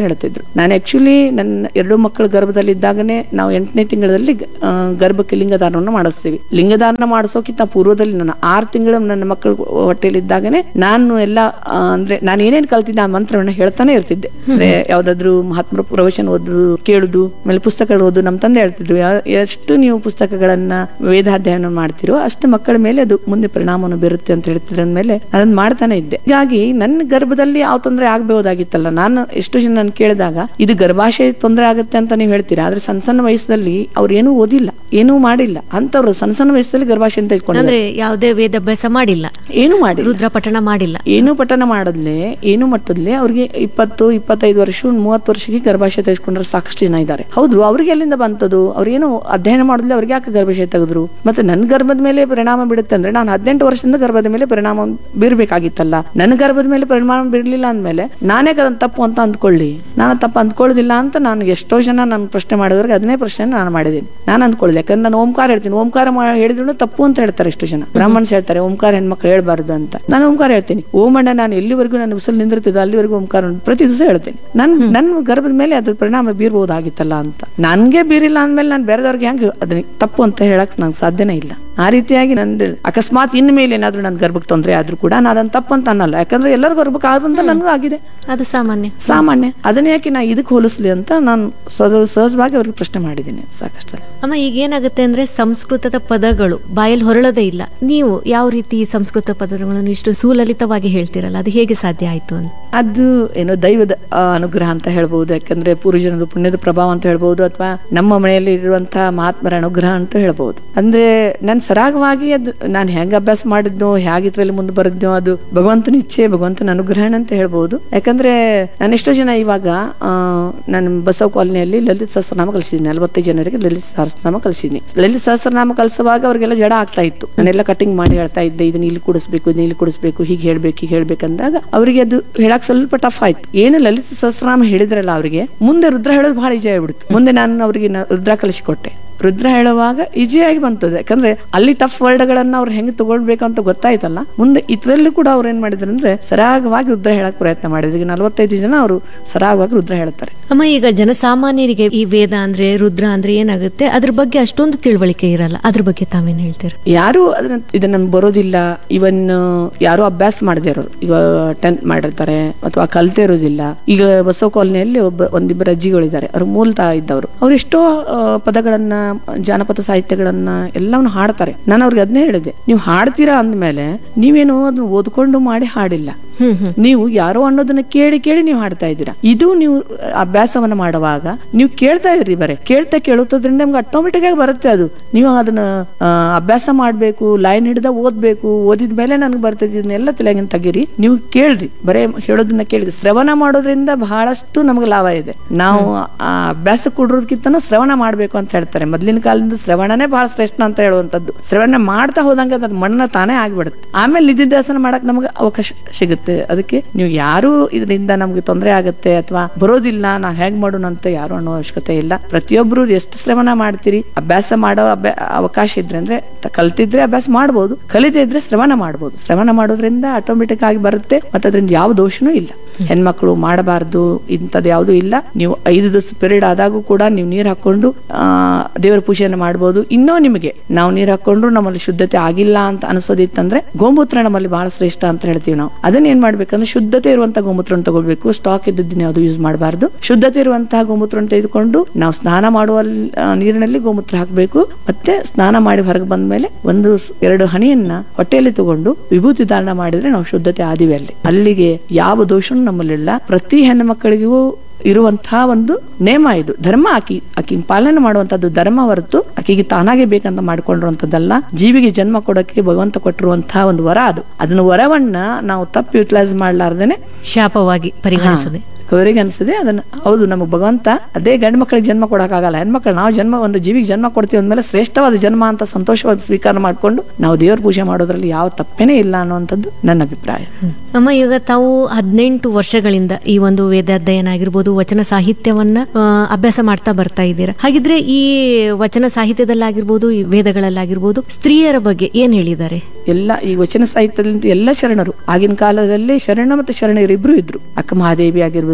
ಹೇಳ್ತಿದ್ರು ನಾನು ಆಕ್ಚುಲಿ ನನ್ನ ಎರಡು ಮಕ್ಕಳ ಗರ್ಭದಲ್ಲಿದ್ದಾಗನೇ ನಾವು ಎಂಟನೇ ತಿಂಗಳಲ್ಲಿ ಗ- ಆ, ಗರ್ಭಕ್ಕೆ ಲಿಂಗದಾನವನ್ನು ಮಾಡಿಸ್ತೀವಿ ಲಿಂಗದಾನ ಮಾಡಿಸೋಕ್ಕಿಂತ ಪೂರ್ವದಲ್ಲಿ ನನ್ನ ಆರು ತಿಂಗಳು ನನ್ನ ಮಕ್ಕಳ ಹೊಟ್ಟೆಲಿದ್ದಾಗನೇ ನಾನು ಎಲ್ಲ ಆ, ಅಂದ್ರೆ ನಾನು ಏನೇನ್ ಕಲ್ತಿದ್ದೆ ಆ ಮಂತ್ರವನ್ನ ಹೇಳ್ತಾನೆ ಇರ್ತಿದ್ದೆ ಅಂದ್ರೆ ಯಾವ್ದಾದ್ರು ಮಹಾತ್ಮ ಪ್ರವಚನ ಓದು ಕೇಳುದು ಆಮೇಲೆ ಪುಸ್ತಕಗಳು ಓದು ನಮ್ಮ ತಂದೆ ಹೇಳ್ತಿದ್ರು ಯಾ- ಎಷ್ಟು ನೀವು ಪುಸ್ತಕಗಳನ್ನ ವೇದಾಧ್ಯಯನ ಮಾಡ್ತಿರೋ ಅಷ್ಟು ಮಕ್ಕಳ ಮೇಲೆ ಅದು ಮುಂದೆ ಪರಿಣಾಮವನ್ನು ಬೀರುತ್ತೆ ಅಂತ ಹೇಳ್ತಿದ್ರ ಮೇಲೆ ನಾನು ಮಾಡ್ತಾನೆ ಇದ್ದೆ ಹೀಗಾಗಿ ನನ್ನ ಗರ್ಭದಲ್ಲಿ ಯಾವ ತೊಂದರೆ ಆಗ್ಬಹುದಾಗಿತ್ತಲ್ಲ ನಾನು ಎಷ್ಟು ಜನ ನಾನು ಕೇಳಿದಾಗ ಇದು ಗರ್ಭಾಶಯ ತೊಂದರೆ ಆಗುತ್ತೆ ಅಂತ ನೀವು ಹೇಳ್ತೀರಾ ಆದ್ರೆ ಸಣ್ಣ ಸಣ್ಣ ವಯಸ್ಸಲ್ಲಿ ಅವ್ರು ಏನೂ ಓದಿಲ್ಲ ಏನೂ ಮಾಡಿಲ್ಲ ಅಂತವ್ರು ಸಣ್ಣ ಸಣ್ಣ ವಯಸ್ಸಲ್ಲಿ ಗರ್ಭಾಶಯ ತೆಗೆದುಕೊಂಡು ಅಂದ್ರೆ ಯಾವುದೇ ವೇದಾಭ್ಯಾಸ ಮಾಡಿಲ್ಲ ಏನು ಮಾಡಿಲ್ಲ ರುದ್ರ ಪಠಣ ಮಾಡಿಲ್ಲ ಏನು ಪಠನ ಮಾಡದ್ಲೆ ಏನು ಮಟ್ಟದ್ಲೆ ಅವ್ರಿಗೆ ಇಪ್ಪತ್ತು ಇಪ್ಪತ್ತೈದು ವರ್ಷ ಮೂವತ್ತು ವರ್ಷಕ್ಕೆ ಗರ್ಭಾಶಯ ತೆಗೆದುಕೊಂಡ್ರೆ ಸಾಕಷ್ಟು ಜನ ಇದ್ದಾರೆ ಹೌದು ಅವ್ರಿಗೆ ಎಲ್ಲಿಂದ ಬಂತದು ಅವ್ರೇನು ಅಧ್ಯಯನ ಮಾಡಿದ್ಲೆ ಅವ್ರಿಗೆ ಯಾಕೆ ಗರ್ಭಾಶಯ ತೆಗೆದ್ರು ಮತ್ತೆ ನನ್ನ ಗರ್ಭದ ಮೇಲೆ ಪರಿಣಾಮ ಬೀಳುತ್ತೆ ಅಂದ್ರೆ ನಾನು ಹದಿನೆಂಟು ವರ್ಷದಿಂದ ಗರ್ಭದ ಮೇಲೆ ಪರಿಣಾಮ ಬೀರ್ಬೇಕಾಗಿತ್ತಲ್ಲ ನನ್ನ ಗರ್ಭದ ಮೇಲೆ ಪರಿಣಾಮ ಬೀರ್ಲಿಲ್ಲ ಅಂದ್ಮೇಲೆ ನಾನೇ ಅದನ್ನ ತಪ್ಪು ಅಂತ ಅಂದ್ಕೊಳ್ಳಿ ನಾನು ತಪ್ಪು ಅಂದ್ಕೊಳ್ಳೋದಿಲ್ಲ ಅಂತ ನಾನು ಎಷ್ಟೋ ಜನ ನಾನು ಪ್ರಶ್ನೆ ಮಾಡಿದವ್ರಿಗೆ ಅದನ್ನೇ ಪ್ರಶ್ನೆ ನಾನು ಮಾಡಿದ್ದೀನಿ ನಾನು ಅಂದ್ಕೊಳ್ಳಿ ಯಾಕಂದ್ರೆ ನಾನು ಓಂಕಾರ ಹೇಳ್ತೀನಿ ಓಂಕಾರ ಮಾ- ಹೇಳಿದ್ರು ತಪ್ಪು ಅಂತ ಹೇಳ್ತಾರೆ ಎಷ್ಟು ಜನ ಬ್ರಾಹ್ಮಣ್ಸ್ ಹೇಳ್ತಾರೆ ಓಂಕಾರ ಹೆಣ್ಮಕ್ಳು ಹೇಳ್ಬಾರ್ದು ಅಂತ ನಾನು ಓಂಕಾರ ಹೇಳ್ತೀನಿ ಓಮಣ್ಣ ನಾನು ಎಲ್ಲಿವರೆಗೂ ನಾನು ಉಸಲ್ ನಿಂದಿರ್ತಿದ್ದೆ ಅಲ್ಲಿವರೆಗೂ ಓಂಕಾರ ಪ್ರತಿ ದಿವಸ ಹೇಳ್ತೀನಿ ನನ್ ನನ್ನ ಗರ್ಭದ ಮೇಲೆ ಅದ್ರ ಪರಿಣಾಮ ಬೀರ್ಬೋದಾಗಿತ್ತಲ್ಲ ಅಂತ ನನ್ಗೆ ಬೀರಿಲ್ಲ ಅಂದ್ಮೇಲೆ ನಾನು ಬೇರೆದವ್ರಿಗೆ ಹೆಂಗ್ ಅದನ್ನ ತಪ್ಪು ಅಂತ ಹೇಳಕ್ ನಂಗೆ ಸಾಧ್ಯನೇ ಇಲ್ಲ ಆ ರೀತಿಯಾಗಿ ನಂದು ಅಕಸ್ಮಾತ್ ಇನ್ ಮೇಲೆ ಏನಾದ್ರೂ ನನ್ನ ಗರ್ಭಕ್ಕೆ ತೊಂದರೆ ಆದ್ರೂ ಕೂಡ ನಾನು ಅದನ್ನ ತಪ್ಪು ಅಂತ ಅನ್ನಲ್ಲ ಯಾಕಂದ್ರೆ ಎಲ್ಲರ ಗರ್ಭಕ್ಕೆ ಆದಂತ ನನಗೂ ಆಗಿದೆ ಅದು ಸಾಮಾನ್ಯ ಸಾಮಾನ್ಯ ಅದನ್ನ ಯಾಕೆ ನಾ ಇದಕ್ಕೆ ಹೋಲಿಸ್ಲಿ ಅಂತ ನಾನು ಸದ- ಸಹಜವಾಗಿ ಅವ್ರಿಗೆ ಪ್ರಶ್ನೆ ಮಾಡಿದ್ದೀನಿ ಸಾಕಷ್ಟು ಸಲ. ಅಮ್ಮ ಈಗ ಏನಾಗುತ್ತೆ ಅಂದ್ರೆ ಸಂಸ್ಕೃತದ ಪದಗಳು ಬಾಯಲ್ಲಿ ಹೊರಳದೇ ಇಲ್ಲ ನೀವು ಯಾವ ರೀತಿ ಈ ಸಂಸ್ಕೃತ ಪದಗಳನ್ನು ಇಷ್ಟು ಸುಲಲಿತವಾಗಿ ಹೇಳ್ತೀರಲ್ಲ ಅದು ಹೇಗೆ ಸಾಧ್ಯ ಆಯ್ತು ಅಂತ ಅದು ಏನೋ ದೈವದ ಆ, ಅನುಗ್ರಹ ಅಂತ ಹೇಳ್ಬೋದು ಯಾಕಂದ್ರೆ ಪೂರ್ವಜನದ ಪುಣ್ಯದ ಪ್ರಭಾವ ಅಂತ ಹೇಳ್ಬೋದು ಅಥವಾ ನಮ್ಮ ಮನೆಯಲ್ಲಿ ಇರುವಂತಹ ಮಹಾತ್ಮರ ಅನುಗ್ರಹ ಅಂತ ಹೇಳ್ಬೋದು ಅಂದ್ರೆ ನಾನು ಸರಾಗವಾಗಿ ಅದು ನಾನು ಹೆಂಗ್ ಅಭ್ಯಾಸ ಮಾಡಿದ್ನೋ ಹೇಗೆ ಇದ್ರಲ್ಲಿ ಮುಂದೆ ಬರದ್ನೋ ಅದು ಭಗವಂತನ ಇಚ್ಛೆ ಭಗವಂತನ ಅನುಗ್ರಹ ಅಂತ ಹೇಳ್ಬೋದು ಯಾಕಂದ್ರೆ ನಾನು ಎಷ್ಟೋ ಜನ ಇವಾಗ ಆ, ನಾನು ಬಸವ ಕಾಲನಿಯಲ್ಲಿ ಲಲಿತ್ ಸಹಸ್ರನಾಮ ಕಲಿಸಿದ್ದೀನಿ ನಲವತ್ತೈದು ಜನರಿಗೆ ಲಲಿತ್ ಸಹಸ್ರನಾಮ ಕಲಿಸಿದ್ದೀನಿ ಲಲಿತ್ ಸಹಸ್ರನಾಮ ಕಲಿಸುವಾಗ ಅವರಿಗೆಲ್ಲ ಜಡ ಆಗ್ತಾ ಇತ್ತು ನಾನೆಲ್ಲ ಕಟಿಂಗ್ ಮಾಡಿ ಹೇಳ್ತಾ ಇದ್ದೆ ಇದನ್ನ ಇಲ್ಲಿ ಕೂಡಿಸ್ಬೇಕು ಇದನ್ನ ಇಲ್ಲಿ ಕೂಡಿಸ್ಬೇಕು ಹೀಗೆ ಹೇಳ್ಬೇಕು ಹೀಗೆ ಹೇಳ್ಬೇಕಂದಾಗ ಅವರಿಗೆ ಅದು ಹೇಳಕ್ ಸ್ವಲ್ಪ ಟಫ್ ಆಯ್ತು ಏನು ಲಲಿತ ಸಹಸ್ರನಾಮ ಹೇಳಿದ್ರಲ್ಲ ಅವರಿಗೆ ಮುಂದೆ ರುದ್ರ ಹೇಳೋದು ಬಹಳ ಈಜಿ ಆಗ್ಬಿಡ್ತು ಮುಂದೆ ನಾನು ಅವರಿಗೆ ರುದ್ರ ಕಲಿಸಿಕೊಟ್ಟೆ ರುದ್ರ ಹೇಳುವಾಗ ಈಜಿಯಾಗಿ ಬಂತದೆ ಯಾಕಂದ್ರೆ ಅಲ್ಲಿ ಟಫ್ ವರ್ಡ್ಗಳನ್ನ ಅವ್ರು ಹೆಂಗ್ ತಗೊಳ್ಬೇಕು ಅಂತ ಗೊತ್ತಾಯ್ತಲ್ಲ ಮುಂದೆ ಇದ್ರಲ್ಲೂ ಕೂಡ ಅವ್ರು ಏನ್ ಮಾಡಿದ್ರು ಅಂದ್ರೆ ಸರಾಗವಾಗಿ ರುದ್ರ ಹೇಳಕ್ ಪ್ರಯತ್ನ ಮಾಡಿದ್ರು ಈಗ ನಲವತ್ತೈದು ಜನ ಅವರು ಸರಾಗವಾಗಿ ರುದ್ರ ಹೇಳ್ತಾರೆ ಅಮ್ಮ ಈಗ ಜನಸಾಮಾನ್ಯರಿಗೆ ಈ ವೇದ ಅಂದ್ರೆ ರುದ್ರ ಅಂದ್ರೆ ಏನಾಗುತ್ತೆ ಅದ್ರ ಬಗ್ಗೆ ಅಷ್ಟೊಂದು ತಿಳುವಳಿಕೆ ಇರಲ್ಲ ಅದ್ರ ಬಗ್ಗೆ ತಾವೇನ್ ಹೇಳ್ತೀರ ಯಾರು ಅದನ್ನ ಇದನ್ನ ನಮ್ಗೆ ಬರೋದಿಲ್ಲ ಇವನ್ ಯಾರು ಅಭ್ಯಾಸ ಮಾಡದೇ ಇರೋರು ಈಗ ಟೆಂತ್ ಮಾಡಿರ್ತಾರೆ ಅಥವಾ ಕಲ್ತೇ ಇರೋದಿಲ್ಲ ಈಗ ಬಸವ ಕಾಲನಿಯಲ್ಲಿ ಒಬ್ಬ ಒಂದಿಬ್ಬರು ಅಜ್ಜಿಗಳಿದ್ದಾರೆ ಅವ್ರು ಮೂಲತಃ ಇದ್ದವರು ಅವ್ರು ಎಷ್ಟೋ ಆ, ಪದಗಳನ್ನ ಜಾನಪದ ಸಾಹಿತ್ಯಗಳನ್ನ ಎಲ್ಲವನ್ನು ಹಾಡ್ತಾರೆ ನಾನು ಅವ್ರಿಗೆ ಅದನ್ನೇ ಹೇಳಿದೆ ನೀವು ಹಾಡ್ತೀರಾ ಅಂದ್ಮೇಲೆ ನೀವೇನು ಅದನ್ನ ಓದ್ಕೊಂಡು ಮಾಡಿ ಹಾಡಿಲ್ಲ ಹ್ಮ್ ಹ್ಮ್ ನೀವು ಯಾರೋ ಅನ್ನೋದನ್ನ ಕೇಳಿ ಕೇಳಿ ನೀವು ಹಾಡ್ತಾ ಇದ್ದೀರಾ ಇದು ನೀವು ಅಭ್ಯಾಸವನ್ನ ಮಾಡುವಾಗ ನೀವು ಕೇಳ್ತಾ ಇದ್ರಿ ಬರೇ ಕೇಳ್ತಾ ಕೇಳುತ್ತದ್ರಿಂದ ನಿಮ್ಗೆ ಆಟೋಮೆಟಿಕ್ ಆಗಿ ಬರುತ್ತೆ ಅದು ನೀವು ಅದನ್ನ ಆ, ಅಭ್ಯಾಸ ಮಾಡ್ಬೇಕು ಲೈನ್ ಹಿಡ್ದ ಓದ್ಬೇಕು ಓದಿದ ಮೇಲೆ ನನಗೆ ಬರ್ತದೆ ಇದನ್ನೆಲ್ಲ ತಲೆಗಿನ ತೆಗೀರಿ ನೀವು ಕೇಳ್ರಿ ಬರೇ ಹೇಳೋದನ್ನ ಕೇಳಿದ್ರಿ ಶ್ರವಣ ಮಾಡೋದ್ರಿಂದ ಬಹಳಷ್ಟು ನಮ್ಗೆ ಲಾಭ ಇದೆ ನಾವು ಆ ಅಭ್ಯಾಸ ಕೊಡೋದಕ್ಕಿಂತನೂ ಶ್ರವಣ ಮಾಡ್ಬೇಕು ಅಂತ ಹೇಳ್ತಾರೆ ಮೊದ್ಲಿನ ಕಾಲದಿಂದ ಶ್ರವಣನೇ ಬಹಳ ಶ್ರೇಷ್ಠ ಅಂತ ಹೇಳುವಂತದ್ದು ಶ್ರವಣ ಮಾಡ್ತಾ ಹೋದಂಗೆ ಅದ್ ಮಣ್ಣ ತಾನೇ ಆಗ್ಬಿಡುತ್ತೆ ಆಮೇಲೆ ನಿಧಿಧ್ಯಾಸನ ಮಾಡಕ್ ನಮ್ಗೆ ಅವಕಾಶ ಸಿಗುತ್ತೆ ಅದಕ್ಕೆ ನೀವು ಯಾರು ಇದರಿಂದ ನಮ್ಗೆ ತೊಂದರೆ ಆಗುತ್ತೆ ಅಥವಾ ಬರೋದಿಲ್ಲ ನಾ ಹೆಂಗ್ ಮಾಡೋಣ ಅಂತ ಯಾರು ಅನ್ನೋ ಅವಶ್ಯಕತೆ ಇಲ್ಲ ಪ್ರತಿಯೊಬ್ರು ಎಷ್ಟು ಶ್ರವಣ ಮಾಡ್ತೀರಿ ಅಭ್ಯಾಸ ಮಾಡೋ ಅಭ್ಯಾ ಅವಕಾಶ ಇದ್ರೆ ಅಂದ್ರೆ ತ- ಕಲ್ತಿದ್ರೆ ಅಭ್ಯಾಸ ಮಾಡ್ಬೋದು ಕಲಿದೇ ಇದ್ರೆ ಶ್ರವಣ ಮಾಡ್ಬೋದು ಶ್ರವಣ ಮಾಡೋದ್ರಿಂದ ಆಟೋಮೆಟಿಕ್ ಆಗಿ ಬರುತ್ತೆ ಮತ್ತೆ ಅದರಿಂದ ಯಾವ ದೋಷನೂ ಇಲ್ಲ ಹೆಣ್ಮಕ್ಳು ಮಾಡಬಾರ್ದು ಇಂಥದ್ದು ಯಾವುದು ಇಲ್ಲ ನೀವು ಐದು ದಿವಸ ಪೀರಿಯಡ್ ಆದಾಗೂ ಕೂಡ ನೀವು ನೀರ್ ಹಾಕೊಂಡು ಆ ದೇವರ ಪೂಜೆಯನ್ನು ಮಾಡ್ಬೋದು ಇನ್ನೂ ನಿಮಗೆ ನಾವು ನೀರ್ ಹಾಕೊಂಡ್ರು ನಮ್ಮಲ್ಲಿ ಶುದ್ಧತೆ ಆಗಿಲ್ಲ ಅಂತ ಅನಿಸೋದಿತ್ತಂದ್ರೆ ಗೋಮೂತ್ರ ನಮ್ಮಲ್ಲಿ ಬಹಳ ಶ್ರೇಷ್ಠ ಅಂತ ಹೇಳ್ತೀವಿ ನಾವು ಅದನ್ನ ಏನ್ ಮಾಡ್ಬೇಕಂದ್ರೆ ಶುದ್ಧತೆ ಇರುವಂತ ಗೋಮೂತ್ರ ತಗೊಳ್ಬೇಕು ಸ್ಟಾಕ್ ಇದ್ದದ್ದನ್ನ ಯಾವುದು ಯೂಸ್ ಮಾಡಬಾರ್ದು ಶುದ್ಧತೆ ಇರುವಂತಹ ಗೋಮೂತ್ರ ತೆಗೆದುಕೊಂಡು ನಾವು ಸ್ನಾನ ಮಾಡುವ ಆ, ನೀರಿನಲ್ಲಿ ಗೋಮೂತ್ರ ಹಾಕಬೇಕು ಮತ್ತೆ ಸ್ನಾನ ಮಾಡಿ ಹೊರಗೆ ಬಂದ ಮೇಲೆ ಒಂದು ಸ್- ಎರಡು ಹನಿಯನ್ನ ಹೊಟ್ಟೆಯಲ್ಲಿ ತಗೊಂಡು ವಿಭೂತಿ ಧಾರಣ ಮಾಡಿದ್ರೆ ನಾವು ಶುದ್ಧತೆ ಆದಿವಿ ಅಲ್ಲಿ ಅಲ್ಲಿಗೆ ಯಾವ ದೋಷನೂ ನಮ್ಮಲ್ಲಿಲ್ಲ ಪ್ರತಿ ಹೆಣ್ಣು ಮಕ್ಕಳಿಗೂ ಇರುವಂತಹ ಒಂದು ನೇಮ ಇದು ಧರ್ಮ ಆಕಿ ಆಕಿ ಪಾಲನೆ ಮಾಡುವಂತದ್ದು ಧರ್ಮ ಹೊರತು ಆಕಿಗೆ ತಾನಾಗೆ ಬೇಕಂತ ಮಾಡ್ಕೊಂಡಿರುವಂತದ್ದಲ್ಲ ಜೀವಿಗೆ ಜನ್ಮ ಕೊಡಕ್ಕೆ ಭಗವಂತ ಕೊಟ್ಟಿರುವಂತಹ ಒಂದು ವರ ಅದು ಅದನ್ನ ವರವನ್ನ ನಾವು ತಪ್ಪು ಯುಟಿಲೈಸ್ ಮಾಡ್ಲಾರ್ದೇನೆ ಶಾಪವಾಗಿ ಪರಿಗಣಿಸದೆ ಅವರಿಗೆ ಅನ್ಸದೆ ಅದನ್ನ ಹೌದು ನಮಗೆ ಭಗವಂತ ಅದೇ ಗಂಡು ಮಕ್ಕಳಿಗೆ ಜನ್ಮ ಕೊಡಕ್ಕಾಗಲ್ಲ ಹೆಣ್ಮಕ್ಳು ನಾವು ಜನ್ಮ ಒಂದು ಜೀವಿಗೆ ಜನ್ಮ ಕೊಡ್ತೀವಿ ಅಂದ್ಮೇಲೆ ಶ್ರೇಷ್ಠವಾದ ಜನ್ಮ ಅಂತ ಸಂತೋಷವಾದ ಸ್ವೀಕಾರ ಮಾಡ್ಕೊಂಡು ನಾವು ದೇವರ ಪೂಜೆ ಮಾಡೋದ್ರಲ್ಲಿ ಯಾವ ತಪ್ಪೇನೇ ಇಲ್ಲ ಅನ್ನುವಂಥದ್ದು ನನ್ನ ಅಭಿಪ್ರಾಯ ಅಮ್ಮ ಈಗ ತಾವು ಹದಿನೆಂಟು ವರ್ಷಗಳಿಂದ ಈ ಒಂದು ವೇದಾಧ್ಯಯನ ಆಗಿರ್ಬೋದು ವಚನ ಸಾಹಿತ್ಯವನ್ನ ಆ, ಅಭ್ಯಾಸ ಮಾಡ್ತಾ ಬರ್ತಾ ಇದ್ದೀರಾ ಹಾಗಿದ್ರೆ ಈ ವಚನ ಸಾಹಿತ್ಯದಲ್ಲಾಗಿರ್ಬೋದು ಈ ವೇದಗಳಲ್ಲಾಗಿರ್ಬೋದು ಸ್ತ್ರೀಯರ ಬಗ್ಗೆ ಏನ್ ಹೇಳಿದ್ದಾರೆ ಎಲ್ಲ ಈ ವಚನ ಸಾಹಿತ್ಯದಲ್ಲಿ ಎಲ್ಲ ಶರಣರು ಆಗಿನ ಕಾಲದಲ್ಲಿ ಶರಣ ಮತ್ತೆ ಶರಣರು ಇಬ್ರು ಇದ್ರು ಅಕ್ಕ ಮಹಾದೇವಿ ಆಗಿರ್ಬೋದು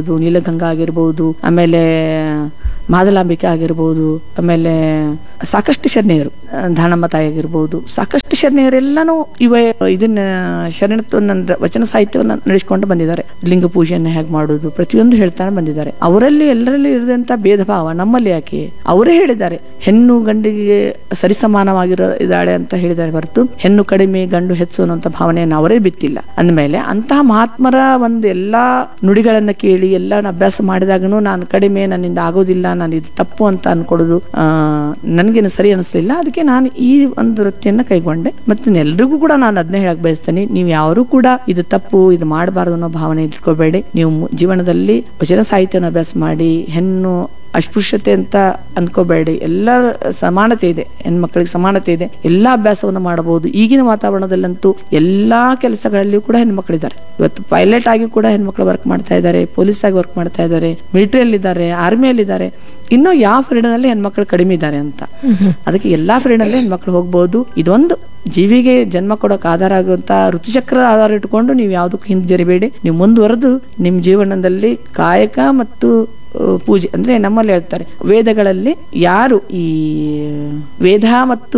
ಆಗಿರ್ಬೋದು ನೀಲಗಂಗಾ ಆಗಿರ್ಬೋದು ಆಮೇಲೆ ಮಾದಲಾಂಬಿಕೆ ಆಗಿರ್ಬೋದು ಆಮೇಲೆ ಸಾಕಷ್ಟು ಶರಣೆಯರು ಆ, ದಾನಮ್ಮ ತಾಯಿ ಆಗಿರ್ಬೋದು ಸಾಕಷ್ಟು ಶರಣೆಯರೆಲ್ಲನೂ ಇವ ಇದನ್ನ ಶರಣತ್ವನ್ನ ಅಂದ್ರೆ ವಚನ ಸಾಹಿತ್ಯವನ್ನು ನಡೆಸಿಕೊಂಡು ಬಂದಿದ್ದಾರೆ ಲಿಂಗ ಪೂಜೆಯನ್ನು ಹೇಗೆ ಮಾಡೋದು ಪ್ರತಿಯೊಂದು ಹೇಳ್ತಾನೆ ಬಂದಿದ್ದಾರೆ ಅವರಲ್ಲಿ ಎಲ್ಲರಲ್ಲಿ ಇರದಂತ ಭೇದ ಭಾವ ನಮ್ಮಲ್ಲಿ ಯಾಕೆ ಅವರೇ ಹೇಳಿದ್ದಾರೆ ಹೆಣ್ಣು ಗಂಡಿಗೆ ಸರಿಸಮಾನವಾಗಿರೋ ಇದ್ದಾಳೆ ಅಂತ ಹೇಳಿದ್ದಾರೆ ಹೊರತು ಹೆಣ್ಣು ಕಡಿಮೆ ಗಂಡು ಹೆಚ್ಚು ಅನ್ನುವಂಥ ಭಾವನೆಯನ್ನು ಅವರೇ ಬಿತ್ತಿಲ್ಲ ಅಂದಮೇಲೆ ಅಂತಹ ಮಹಾತ್ಮರ ಒಂದು ಎಲ್ಲಾ ನುಡಿಗಳನ್ನ ಕೇಳಿ ಎಲ್ಲ ಅಭ್ಯಾಸ ಮಾಡಿದಾಗನು ನಾನು ಕಡಿಮೆ ನನ್ನಿಂದ ಆಗೋದಿಲ್ಲ ನಾನು ಇದು ತಪ್ಪು ಅಂತ ಅನ್ಕೊಡೋದು ಆ ನನಗೇನು ಸರಿ ಅನಿಸ್ಲಿಲ್ಲ ಅದಕ್ಕೆ ನಾನು ಈ ಒಂದು ವೃತ್ತಿಯನ್ನ ಕೈಗೊಂಡೆ ಮತ್ತೆ ಎಲ್ರಿಗೂ ಕೂಡ ನಾನು ಅದನ್ನೇ ಹೇಳಕ್ ಬಯಸ್ತೇನೆ ನೀವು ಯಾರು ಕೂಡ ಇದು ತಪ್ಪು ಇದು ಮಾಡಬಾರ್ದು ಅನ್ನೋ ಭಾವನೆ ಇಟ್ಕೋಬೇಡಿ ನೀವು ಮು- ಜೀವನದಲ್ಲಿ ವಚನ ಸಾಹಿತ್ಯನ ಅಭ್ಯಾಸ ಮಾಡಿ ಹೆಣ್ಣು ಅಸ್ಪೃಶ್ಯತೆ ಅಂತ ಅನ್ಕೋಬೇಡಿ ಎಲ್ಲ ಸಮಾನತೆ ಇದೆ ಹೆಣ್ಮಕ್ಳಿಗೆ ಸಮಾನತೆ ಇದೆ ಎಲ್ಲಾ ಅಭ್ಯಾಸವನ್ನು ಮಾಡಬಹುದು ಈಗಿನ ವಾತಾವರಣದಲ್ಲಂತೂ ಎಲ್ಲಾ ಕೆಲಸಗಳಲ್ಲಿಯೂ ಕೂಡ ಹೆಣ್ಮಕ್ಳಿದ್ದಾರೆ ಇವತ್ತು ಪೈಲಟ್ ಆಗಿ ಕೂಡ ಹೆಣ್ಮಕ್ಳು ವರ್ಕ್ ಮಾಡ್ತಾ ಇದ್ದಾರೆ ಪೊಲೀಸ್ ಆಗಿ ವರ್ಕ್ ಮಾಡ್ತಾ ಇದ್ದಾರೆ ಮಿಲಿಟರಿಯಲ್ಲಿ ಇದ್ದಾರೆ ಆರ್ಮಿಯಲ್ಲಿ ಇದ್ದಾರೆ ಇನ್ನೂ ಯಾವ ಫೀಲ್ಡ್ನಲ್ಲಿ ಹೆಣ್ಮಕ್ಳು ಕಡಿಮೆ ಇದ್ದಾರೆ ಅಂತ ಅದಕ್ಕೆ ಎಲ್ಲಾ ಫೀಲ್ಡ್ನಲ್ಲಿ ಹೆಣ್ಮಕ್ಳು ಹೋಗ್ಬೋದು ಇದೊಂದು ಜೀವಿಗೆ ಜನ್ಮ ಕೊಡೋಕೆ ಆಧಾರ ಆಗುವಂತ ಋತುಚಕ್ರ ಆಧಾರ ಇಟ್ಕೊಂಡು ನೀವು ಯಾವುದಕ್ಕೂ ಹಿಂಜರಿಬೇಡಿ ನೀವು ಮುಂದುವರೆದು ನಿಮ್ಮ ಜೀವನದಲ್ಲಿ ಕಾಯಕ ಮತ್ತು ಆ, ಪೂಜೆ ಅಂದ್ರೆ ನಮ್ಮಲ್ಲಿ ಹೇಳ್ತಾರೆ ವೇದಗಳಲ್ಲಿ ಯಾರು ಈ ವೇದ ಮತ್ತು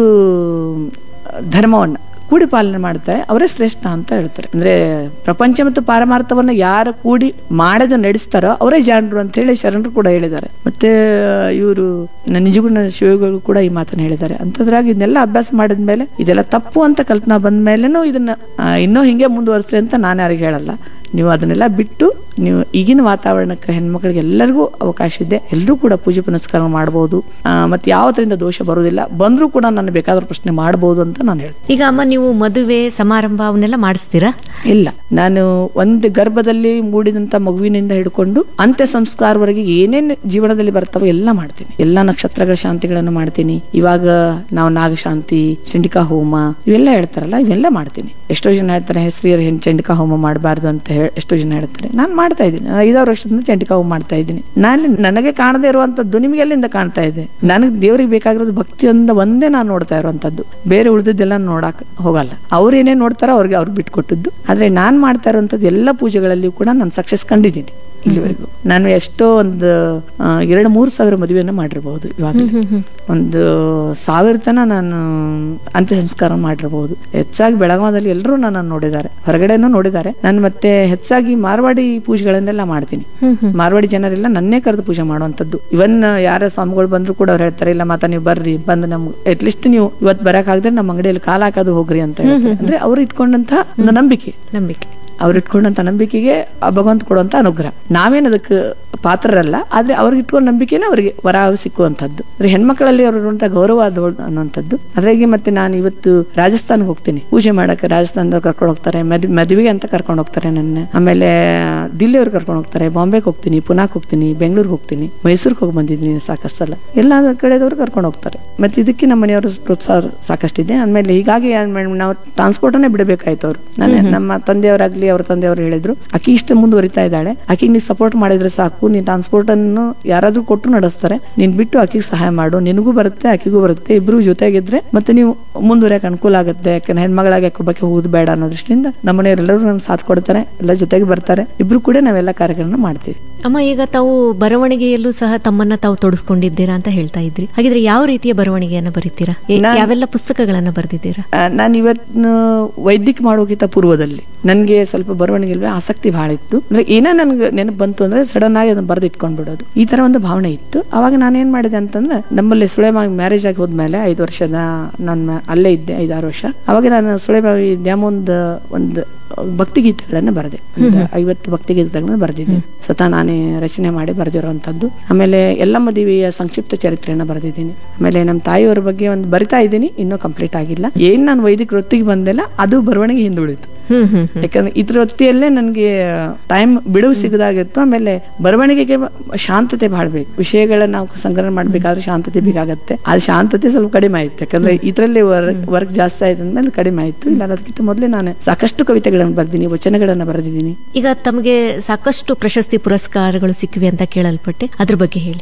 ಧರ್ಮವನ್ನ ಕೂಡಿ ಪಾಲನೆ ಮಾಡ್ತಾರೆ ಅವರೇ ಶ್ರೇಷ್ಠ ಅಂತ ಹೇಳ್ತಾರೆ ಅಂದ್ರೆ ಪ್ರಪಂಚ ಮತ್ತು ಪಾರಮಾರ್ಥವನ್ನ ಯಾರು ಕೂಡಿ ಮಾಡದ ನಡೆಸ್ತಾರೋ ಅವರೇ ಜಾಣರು ಅಂತ ಹೇಳಿ ಶರಣರು ಕೂಡ ಹೇಳಿದ್ದಾರೆ ಮತ್ತೆ ಇವರು ನಿಜಗುಣ ಶಿವಗಳು ಕೂಡ ಈ ಮಾತನ್ನ ಹೇಳಿದ್ದಾರೆ ಅಂತದ್ರಾಗ ಇದನ್ನೆಲ್ಲ ಅಭ್ಯಾಸ ಮಾಡಿದ್ಮೇಲೆ ಇದೆಲ್ಲ ತಪ್ಪು ಅಂತ ಕಲ್ಪನಾ ಬಂದ ಮೇಲೆನೂ ಇದನ್ನ ಆ, ಇನ್ನೂ ಹಿಂಗೆ ಮುಂದುವರಿಸ್ರಿ ಅಂತ ನಾನು ಯಾರಿಗೆ ಹೇಳಲ್ಲ ನೀವು ಅದನ್ನೆಲ್ಲ ಬಿಟ್ಟು ನೀವು ಈಗಿನ ವಾತಾವರಣಕ್ಕೆ ಹೆಣ್ಮಕ್ಳಿಗೆ ಎಲ್ಲರಿಗೂ ಅವಕಾಶ ಇದೆ ಎಲ್ಲರೂ ಕೂಡ ಪೂಜೆ ಪುನಸ್ಕಾರ ಮಾಡಬಹುದು ಮತ್ತೆ ಯಾವತ್ತರಿಂದ ದೋಷ ಬರೋದಿಲ್ಲ ಬಂದರೂ ಕೂಡ ನಾನು ಬೇಕಾದ ಪ್ರಶ್ನೆ ಮಾಡಬಹುದು ಅಂತ ನಾನು ಹೇಳ್ತೀನಿ ಈಗ ಅಮ್ಮ ನೀವು ಮದುವೆ ಸಮಾರಂಭ ಅವನ್ನೆಲ್ಲ ಮಾಡಿಸ್ತೀರಾ ಇಲ್ಲ ನಾನು ಒಂದು ಗರ್ಭದಲ್ಲಿ ಮೂಡಿದಂತ ಮಗುವಿನಿಂದ ಹಿಡ್ಕೊಂಡು ಅಂತ್ಯ ಸಂಸ್ಕಾರವರೆಗೆ ಏನೇನ್ ಜೀವನದಲ್ಲಿ ಬರ್ತಾವೋ ಎಲ್ಲ ಮಾಡ್ತೀನಿ ಎಲ್ಲಾ ನಕ್ಷತ್ರಗಳ ಶಾಂತಿಗಳನ್ನು ಮಾಡ್ತೀನಿ ಇವಾಗ ನಾವು ನಾಗಶಾಂತಿ ಚಂಡಿಕಾ ಹೋಮ ಇವೆಲ್ಲ ಹೇಳ್ತಾರಲ್ಲ ಇವೆಲ್ಲ ಮಾಡ್ತೀನಿ ಎಷ್ಟೋ ಜನ ಹೇಳ್ತಾರೆ ಹೆಸರಿಯರ್ ಹೆಣ್ ಚಂಡಿಕಾ ಹೋಮ ಮಾಡಬಾರ್ದು ಅಂತ ಹೇಳಿ ಎಷ್ಟೋ ಜನ ಹೇಳ್ತಾರೆ ನಾನು ಮಾಡ್ತಾ ಇದ್ದೀನಿ ನಾನು ಐದಾರು ವರ್ಷದಿಂದ ಚಂಡಿಕಾ ಹೋಮ ಮಾಡ್ತಾ ಇದ್ದೀನಿ ನಾನು ನನಗೆ ಕಾಣದೇ ಇರುವಂತದ್ದು ನಿಮಗೆ ಎಲ್ಲಿಂದ ಕಾಣ್ತಾ ಇದೆ ನನಗೆ ದೇವರಿಗೆ ಬೇಕಾಗಿರೋದು ಭಕ್ತಿಯಿಂದ ಒಂದೇ ನಾನು ನೋಡ್ತಾ ಇರುವಂತದ್ದು ಬೇರೆ ಉಳಿದಿದ್ದೆಲ್ಲ ನೋಡಕ್ ಹೋಗಲ್ಲ ಅವ್ರು ಏನೇ ನೋಡ್ತಾರೋ ಅವ್ರಿಗೆ ಅವ್ರು ಬಿಟ್ಕೊಟ್ಟದ್ದು ಆದ್ರೆ ನಾನ್ ಮಾಡ್ತಾ ಇರುವಂತದ್ದು ಎಲ್ಲ ಪೂಜೆಗಳಲ್ಲಿಯೂ ಕೂಡ ನಾನು ಸಕ್ಸಸ್ ಕಂಡಿದ್ದೀನಿ ಇಲ್ಲಿವರೆಗೂ ನಾನು ಎಷ್ಟೋ ಒಂದು ಆ, ಎರಡು ಮೂರು ಸಾವಿರ ಮದುವೆಯನ್ನು ಮಾಡಿರ್ಬೋದು ಇವಾಗ ಒಂದು ಸಾವಿರ ತನ ನಾನು ಅಂತ್ಯ ಸಂಸ್ಕಾರ ಮಾಡಿರ್ಬೋದು ಹೆಚ್ಚಾಗಿ ಬೆಳಗಾವದಲ್ಲಿ ಎಲ್ಲರೂ ನನ್ನನ್ನು ನೋಡಿದ್ದಾರೆ ಹೊರಗಡೆನೂ ನೋಡಿದ್ದಾರೆ ನಾನು ಮತ್ತೆ ಹೆಚ್ಚಾಗಿ ಮಾರ್ವಾಡಿ ಪೂಜೆಗಳನ್ನೆಲ್ಲ ಮಾಡ್ತೀನಿ ಮಾರ್ವಾಡಿ ಜನರೆಲ್ಲ ನನ್ನೇ ಕರೆದು ಪೂಜೆ ಮಾಡುವಂತದ್ದು ಇವನ್ ಯಾರ ಸ್ವಾಮಿಗಳು ಬಂದ್ರು ಕೂಡ ಅವ್ರು ಹೇಳ್ತಾರೆ ಇಲ್ಲ ಮಾತಾ ನೀವು ಬರ್ರಿ ಬಂದು ನಮ್ಗೆ ಅಟ್ಲೀಸ್ಟ್ ನೀವು ಇವತ್ತು ಬರಕ್ ಆಗದ್ರೆ ನಮ್ಮ ಅಂಗಡಿಯಲ್ಲಿ ಕಾಲ ಹಾಕೋದು ಹೋಗ್ರಿ ಅಂತ ಹೇಳ್ತಾರೆ ಅಂದ್ರೆ ಅವ್ರು ಇಟ್ಕೊಂಡಂತಹ ಒಂದು ನಂಬಿಕೆ ನಂಬಿಕೆ ಅವ್ರು ಇಟ್ಕೊಂಡಂತ ನಂಬಿಕೆಗೆ ಆ ಭಗವಂತ ಕೊಡುವಂತ ಅನುಗ್ರಹ ನಾವೇನ್ ಅದಕ್ಕೆ ಪಾತ್ರರಲ್ಲ ಆದ್ರೆ ಅವ್ರಿಗೆ ಇಟ್ಕೊಂಡ ನಂಬಿಕೆನೇ ಅವರಿಗೆ ವರ ಸಿಕ್ಕುವಂತದ್ದು ಅಂದ್ರೆ ಹೆಣ್ಮಕ್ಳಲ್ಲಿ ಅವ್ರು ಇರುವಂತ ಗೌರವ ಅದು ಅನ್ನುವಂಥದ್ದು ಅದ್ರಾಗೆ ಮತ್ತೆ ನಾನು ಇವತ್ತು ರಾಜಸ್ಥಾನ್ಗೆ ಹೋಗ್ತೀನಿ ಪೂಜೆ ಮಾಡಕ್ಕೆ ರಾಜಸ್ಥಾನದವ್ರು ಕರ್ಕೊಂಡು ಹೋಗ್ತಾರೆ ಮದ್ ಮದುವೆಗೆ ಅಂತ ಕರ್ಕೊಂಡು ಹೋಗ್ತಾರೆ ನನ್ನ ಆಮೇಲೆ ದಿಲ್ಲಿ ಅವ್ರು ಕರ್ಕೊಂಡು ಹೋಗ್ತಾರೆ ಬಾಂಬೆಗೆ ಹೋಗ್ತೀನಿ ಪುನಾಕ್ ಹೋಗ್ತೀನಿ ಬೆಂಗಳೂರಿಗೆ ಹೋಗ್ತೀನಿ ಮೈಸೂರಿಗೆ ಹೋಗಿ ಬಂದಿದ್ದೀನಿ ಸಾಕಷ್ಟು ಸಲ ಎಲ್ಲ ಕಡೆದವ್ರು ಕರ್ಕೊಂಡು ಹೋಗ್ತಾರೆ ಮತ್ತೆ ಇದಕ್ಕೆ ನಮ್ಮ ಮನೆಯವರು ಪ್ರೋತ್ಸಾಹ ಸಾಕಷ್ಟಿದೆ ಆಮೇಲೆ ಹೀಗಾಗಿ ಏನ್ ಮಾಡ್- ನಾವು ಟ್ರಾನ್ಸ್ಪೋರ್ಟ್ ಅನ್ನೇ ಬಿಡಬೇಕಾಯ್ತು ಅವ್ರು ನಾನು ನಮ್ಮ ತಂದೆಯವರಾಗ್ಲಿ ಅವ್ರ ತಂದೆಯವರು ಹೇಳಿದ್ರು ಆಕಿ ಇಷ್ಟು ಮುಂದುವರಿತಾ ಇದ್ದಾಳೆ ಆಕಿಗೆ ನೀ ಸಪೋರ್ಟ್ ಮಾಡಿದ್ರೆ ಸಾಕು ನೀನ್ ಟ್ರಾನ್ಸ್ಪೋರ್ಟ್ ಅನ್ನು ಯಾರಾದ್ರೂ ಕೊಟ್ಟು ನಡೆಸ್ತಾರೆ ನೀನ್ ಬಿಟ್ಟು ಆಕಿಗೆ ಸಹಾಯ ಮಾಡು ನಿನಗೂ ಬರುತ್ತೆ ಆಕಿಗೂ ಬರುತ್ತೆ ಇಬ್ರು ಜೊತೆಗಿದ್ರೆ ಮತ್ತೆ ನೀವು ಮುಂದುವರಿಯಕ್ಕೆ ಅನುಕೂಲ ಆಗುತ್ತೆ ಯಾಕಂದ್ರೆ ಹೆಣ್ಮಗಳಾಗಿ ಯಾಕೊಬ್ಬಕ್ಕೆ ಹೋಗುದು ಬೇಡ ಅನ್ನೋ ದೃಷ್ಟಿಯಿಂದ ನಮ್ಮನೆಯವರೆಲ್ಲರೂ ನಮ್ಗೆ ಸಾಥ್ ಕೊಡ್ತಾರೆ ಎಲ್ಲ ಜೊತೆಗೆ ಬರ್ತಾರೆ ಇಬ್ರು ಕೂಡ ನಾವೆಲ್ಲ ಕಾರ್ಯಕ್ರಮ ಮಾಡ್ತೀವಿ ಅಮ್ಮ ಈಗ ತಾವು ಬರವಣಿಗೆಯಲ್ಲೂ ಸಹ ತಮ್ಮನ್ನ ತಾವು ತೊಡಸ್ಕೊಂಡಿದ್ದೀರಾ ಅಂತ ಹೇಳ್ತಾ ಇದ್ರಿ ಹಾಗಿದ್ರೆ ಯಾವ ರೀತಿಯ ಬರವಣಿಗೆಯನ್ನ ಬರೀತೀರಾ ಎ- ನಾನ್- ಯಾವೆಲ್ಲ ಪುಸ್ತಕಗಳನ್ನ ಬರೆದಿದ್ದೀರಾ ನಾನು ಇವತ್ತು ವೈದ್ಯಕ್ ಮಾಡೋಕ್ಕಿಂತ ಪೂರ್ವದಲ್ಲಿ ನನಗೆ ಸ್ವಲ್ಪ ಬರವಣಿಗೆ ಆಸಕ್ತಿ ಬಹಳ ಇತ್ತು ಅಂದ್ರೆ ಏನೋ ನನ್ಗೆ ನೆನಪು ಬಂತು ಅಂದ್ರೆ ಸಡನ್ ಆಗಿ ಅದನ್ನ ಬರೆದು ಇಟ್ಕೊಂಡ್ ಬಿಡೋದು ಈ ತರ ಒಂದು ಭಾವನೆ ಇತ್ತು ಅವಾಗ ನಾನು ಏನ್ ಮಾಡಿದೆ ಅಂತಂದ್ರೆ ನಮ್ಮಲ್ಲಿ ಸುಳೆಮಾವಿ ಮ್ಯಾರೇಜ್ ಆಗಿ ಹೋದ್ಮೇಲೆ ಐದು ವರ್ಷದ ನಾನು ಅಲ್ಲೇ ಇದ್ದೆ ಐದಾರು ವರ್ಷ ಅವಾಗ ನಾನು ಸುಳೆಮಾವಿ ದ್ಯಾಮೊಂದ್ ಒಂದು ಭಕ್ತಿಗೀತೆಗಳನ್ನ ಬರೆದೆ ಒಂದು ಐವತ್ತು ಭಕ್ತಿಗೀತೆಗಳನ್ನ ಬರೆದಿದ್ದೆ ಸ್ವತಃ ನಾನೇ ರಚನೆ ಮಾಡಿ ಬರೆದಿರುವಂತದ್ದು ಆಮೇಲೆ ಎಲ್ಲ ಮದುವೆಯ ಸಂಕ್ಷಿಪ್ತ ಚರಿತ್ರೆಯನ್ನ ಬರೆದಿದ್ದೀನಿ ಆಮೇಲೆ ನಮ್ಮ ತಾಯಿಯವರ ಬಗ್ಗೆ ಒಂದು ಬರಿತಾ ಇದ್ದೀನಿ ಇನ್ನೂ ಕಂಪ್ಲೀಟ್ ಆಗಿಲ್ಲ ಏನ್ ನಾನು ವೈದಿಕ ವೃತ್ತಿಗೆ ಬಂದೆಲ್ಲ ಅದು ಬರವಣಿಗೆ ಹಿಂದುಳಿತು ಹ್ಮ್ ಹ್ಮ್ ಯಾಕಂದ್ರೆ ಇದ್ರ ವೃತ್ತಿಯಲ್ಲೇ ನನಗೆ ಟೈಮ್ ಬಿಡುವು ಸಿಗದಾಗಿತ್ತು ಆಮೇಲೆ ಬರವಣಿಗೆಗೆ ಶಾಂತತೆ ಬಹಳ ಬೇಕು ವಿಷಯಗಳನ್ನ ನಾವು ಸಂಗ್ರಹಣೆ ಮಾಡ್ಬೇಕಾದ್ರೆ ಶಾಂತತೆ ಬೇಕಾಗತ್ತೆ ಅದು ಶಾಂತತೆ ಸ್ವಲ್ಪ ಕಡಿಮೆ ಆಯ್ತು ಯಾಕಂದ್ರೆ ಇದರಲ್ಲಿ ವರ್ಕ್ ಜಾಸ್ತಿ ಆಯ್ತು ಅಂದ್ಮೇಲೆ ಕಡಿಮೆ ಆಯ್ತು ಇಲ್ಲ ಅದಕ್ಕಿಂತ ಮೊದಲೇ ನಾನು ಸಾಕಷ್ಟು ಕವಿತೆಗಳನ್ನು ಬರ್ದಿನಿ ವಚನಗಳನ್ನ ಬರೆದಿದ್ದೀನಿ ಈಗ ತಮಗೆ ಸಾಕಷ್ಟು ಪ್ರಶಸ್ತಿ ಪುರಸ್ಕಾರಗಳು ಸಿಕ್ಕಿವೆ ಅಂತ ಕೇಳಲ್ಪಟ್ಟೆ ಅದ್ರ ಬಗ್ಗೆ ಹೇಳಿ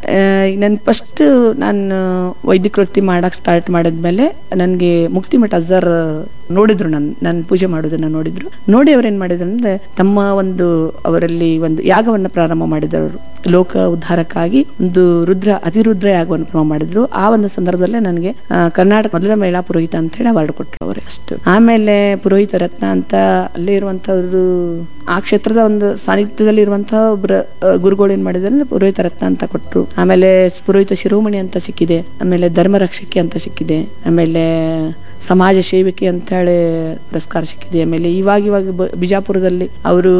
ನನ್ನ ಫಸ್ಟ್ ನಾನು ವೈದ್ಯಕ ವೃತ್ತಿ ಮಾಡಕ್ ಸ್ಟಾರ್ಟ್ ಮಾಡಿದ್ಮೇಲೆ ನನಗೆ ಮುಕ್ತಿಮಠ ಅಜರ್ ನೋಡಿದ್ರು ನನ್ ನಾನು ಪೂಜೆ ಮಾಡೋದನ್ನ ನೋಡಿದ್ರು ನೋಡಿ ಅವ್ರು ಏನ್ ಮಾಡಿದ್ರು ಅಂದ್ರೆ ತಮ್ಮ ಒಂದು ಅವರಲ್ಲಿ ಒಂದು ಯಾಗವನ್ನ ಪ್ರಾರಂಭ ಮಾಡಿದರು ಲೋಕ ಉದ್ಧಾರಕ್ಕಾಗಿ ಒಂದು ರುದ್ರ ಅತಿರುದ್ರ ಯಾಗವನ್ನು ಪ್ರಾರಂಭ ಮಾಡಿದ್ರು ಆ ಒಂದು ಸಂದರ್ಭದಲ್ಲೇ ನನಗೆ ಆ, ಕರ್ನಾಟಕ ಮೊದಲ ಮಹಿಳಾ ಪುರೋಹಿತ ಅಂತ ಹೇಳಿ ಅವಾರ್ಡ್ ಕೊಟ್ಟರು ಅವರು ಅಷ್ಟು ಆಮೇಲೆ ಪುರೋಹಿತ ರತ್ನ ಅಂತ ಅಲ್ಲೇ ಇರುವಂತವ್ರು ಆ ಕ್ಷೇತ್ರದ ಒಂದು ಸಾನ್ನಿಧ್ಯದಲ್ಲಿ ಇರುವಂತಹ ಒಬ್ಬರ ಆ, ಗುರುಗಳು ಏನ್ ಮಾಡಿದ್ದಾರೆ ಅಂದ್ರೆ ಪುರೋಹಿತ ರತ್ನ ಅಂತ ಕೊಟ್ಟರು ಆಮೇಲೆ ಪುರೋಹಿತ ಶಿರೋಮಣಿ ಅಂತ ಸಿಕ್ಕಿದೆ ಆಮೇಲೆ ಧರ್ಮರಕ್ಷಕಿ ಅಂತ ಸಿಕ್ಕಿದೆ ಆಮೇಲೆ ಸಮಾಜ ಸೇವಿಕೆ ಅಂತ ಹೇಳಿ ಪುರಸ್ಕಾರ ಸಿಕ್ಕಿದೆ ಆಮೇಲೆ ಇವಾಗ ಇವಾಗ ಬ- ಬಿಜಾಪುರದಲ್ಲಿ ಅವರು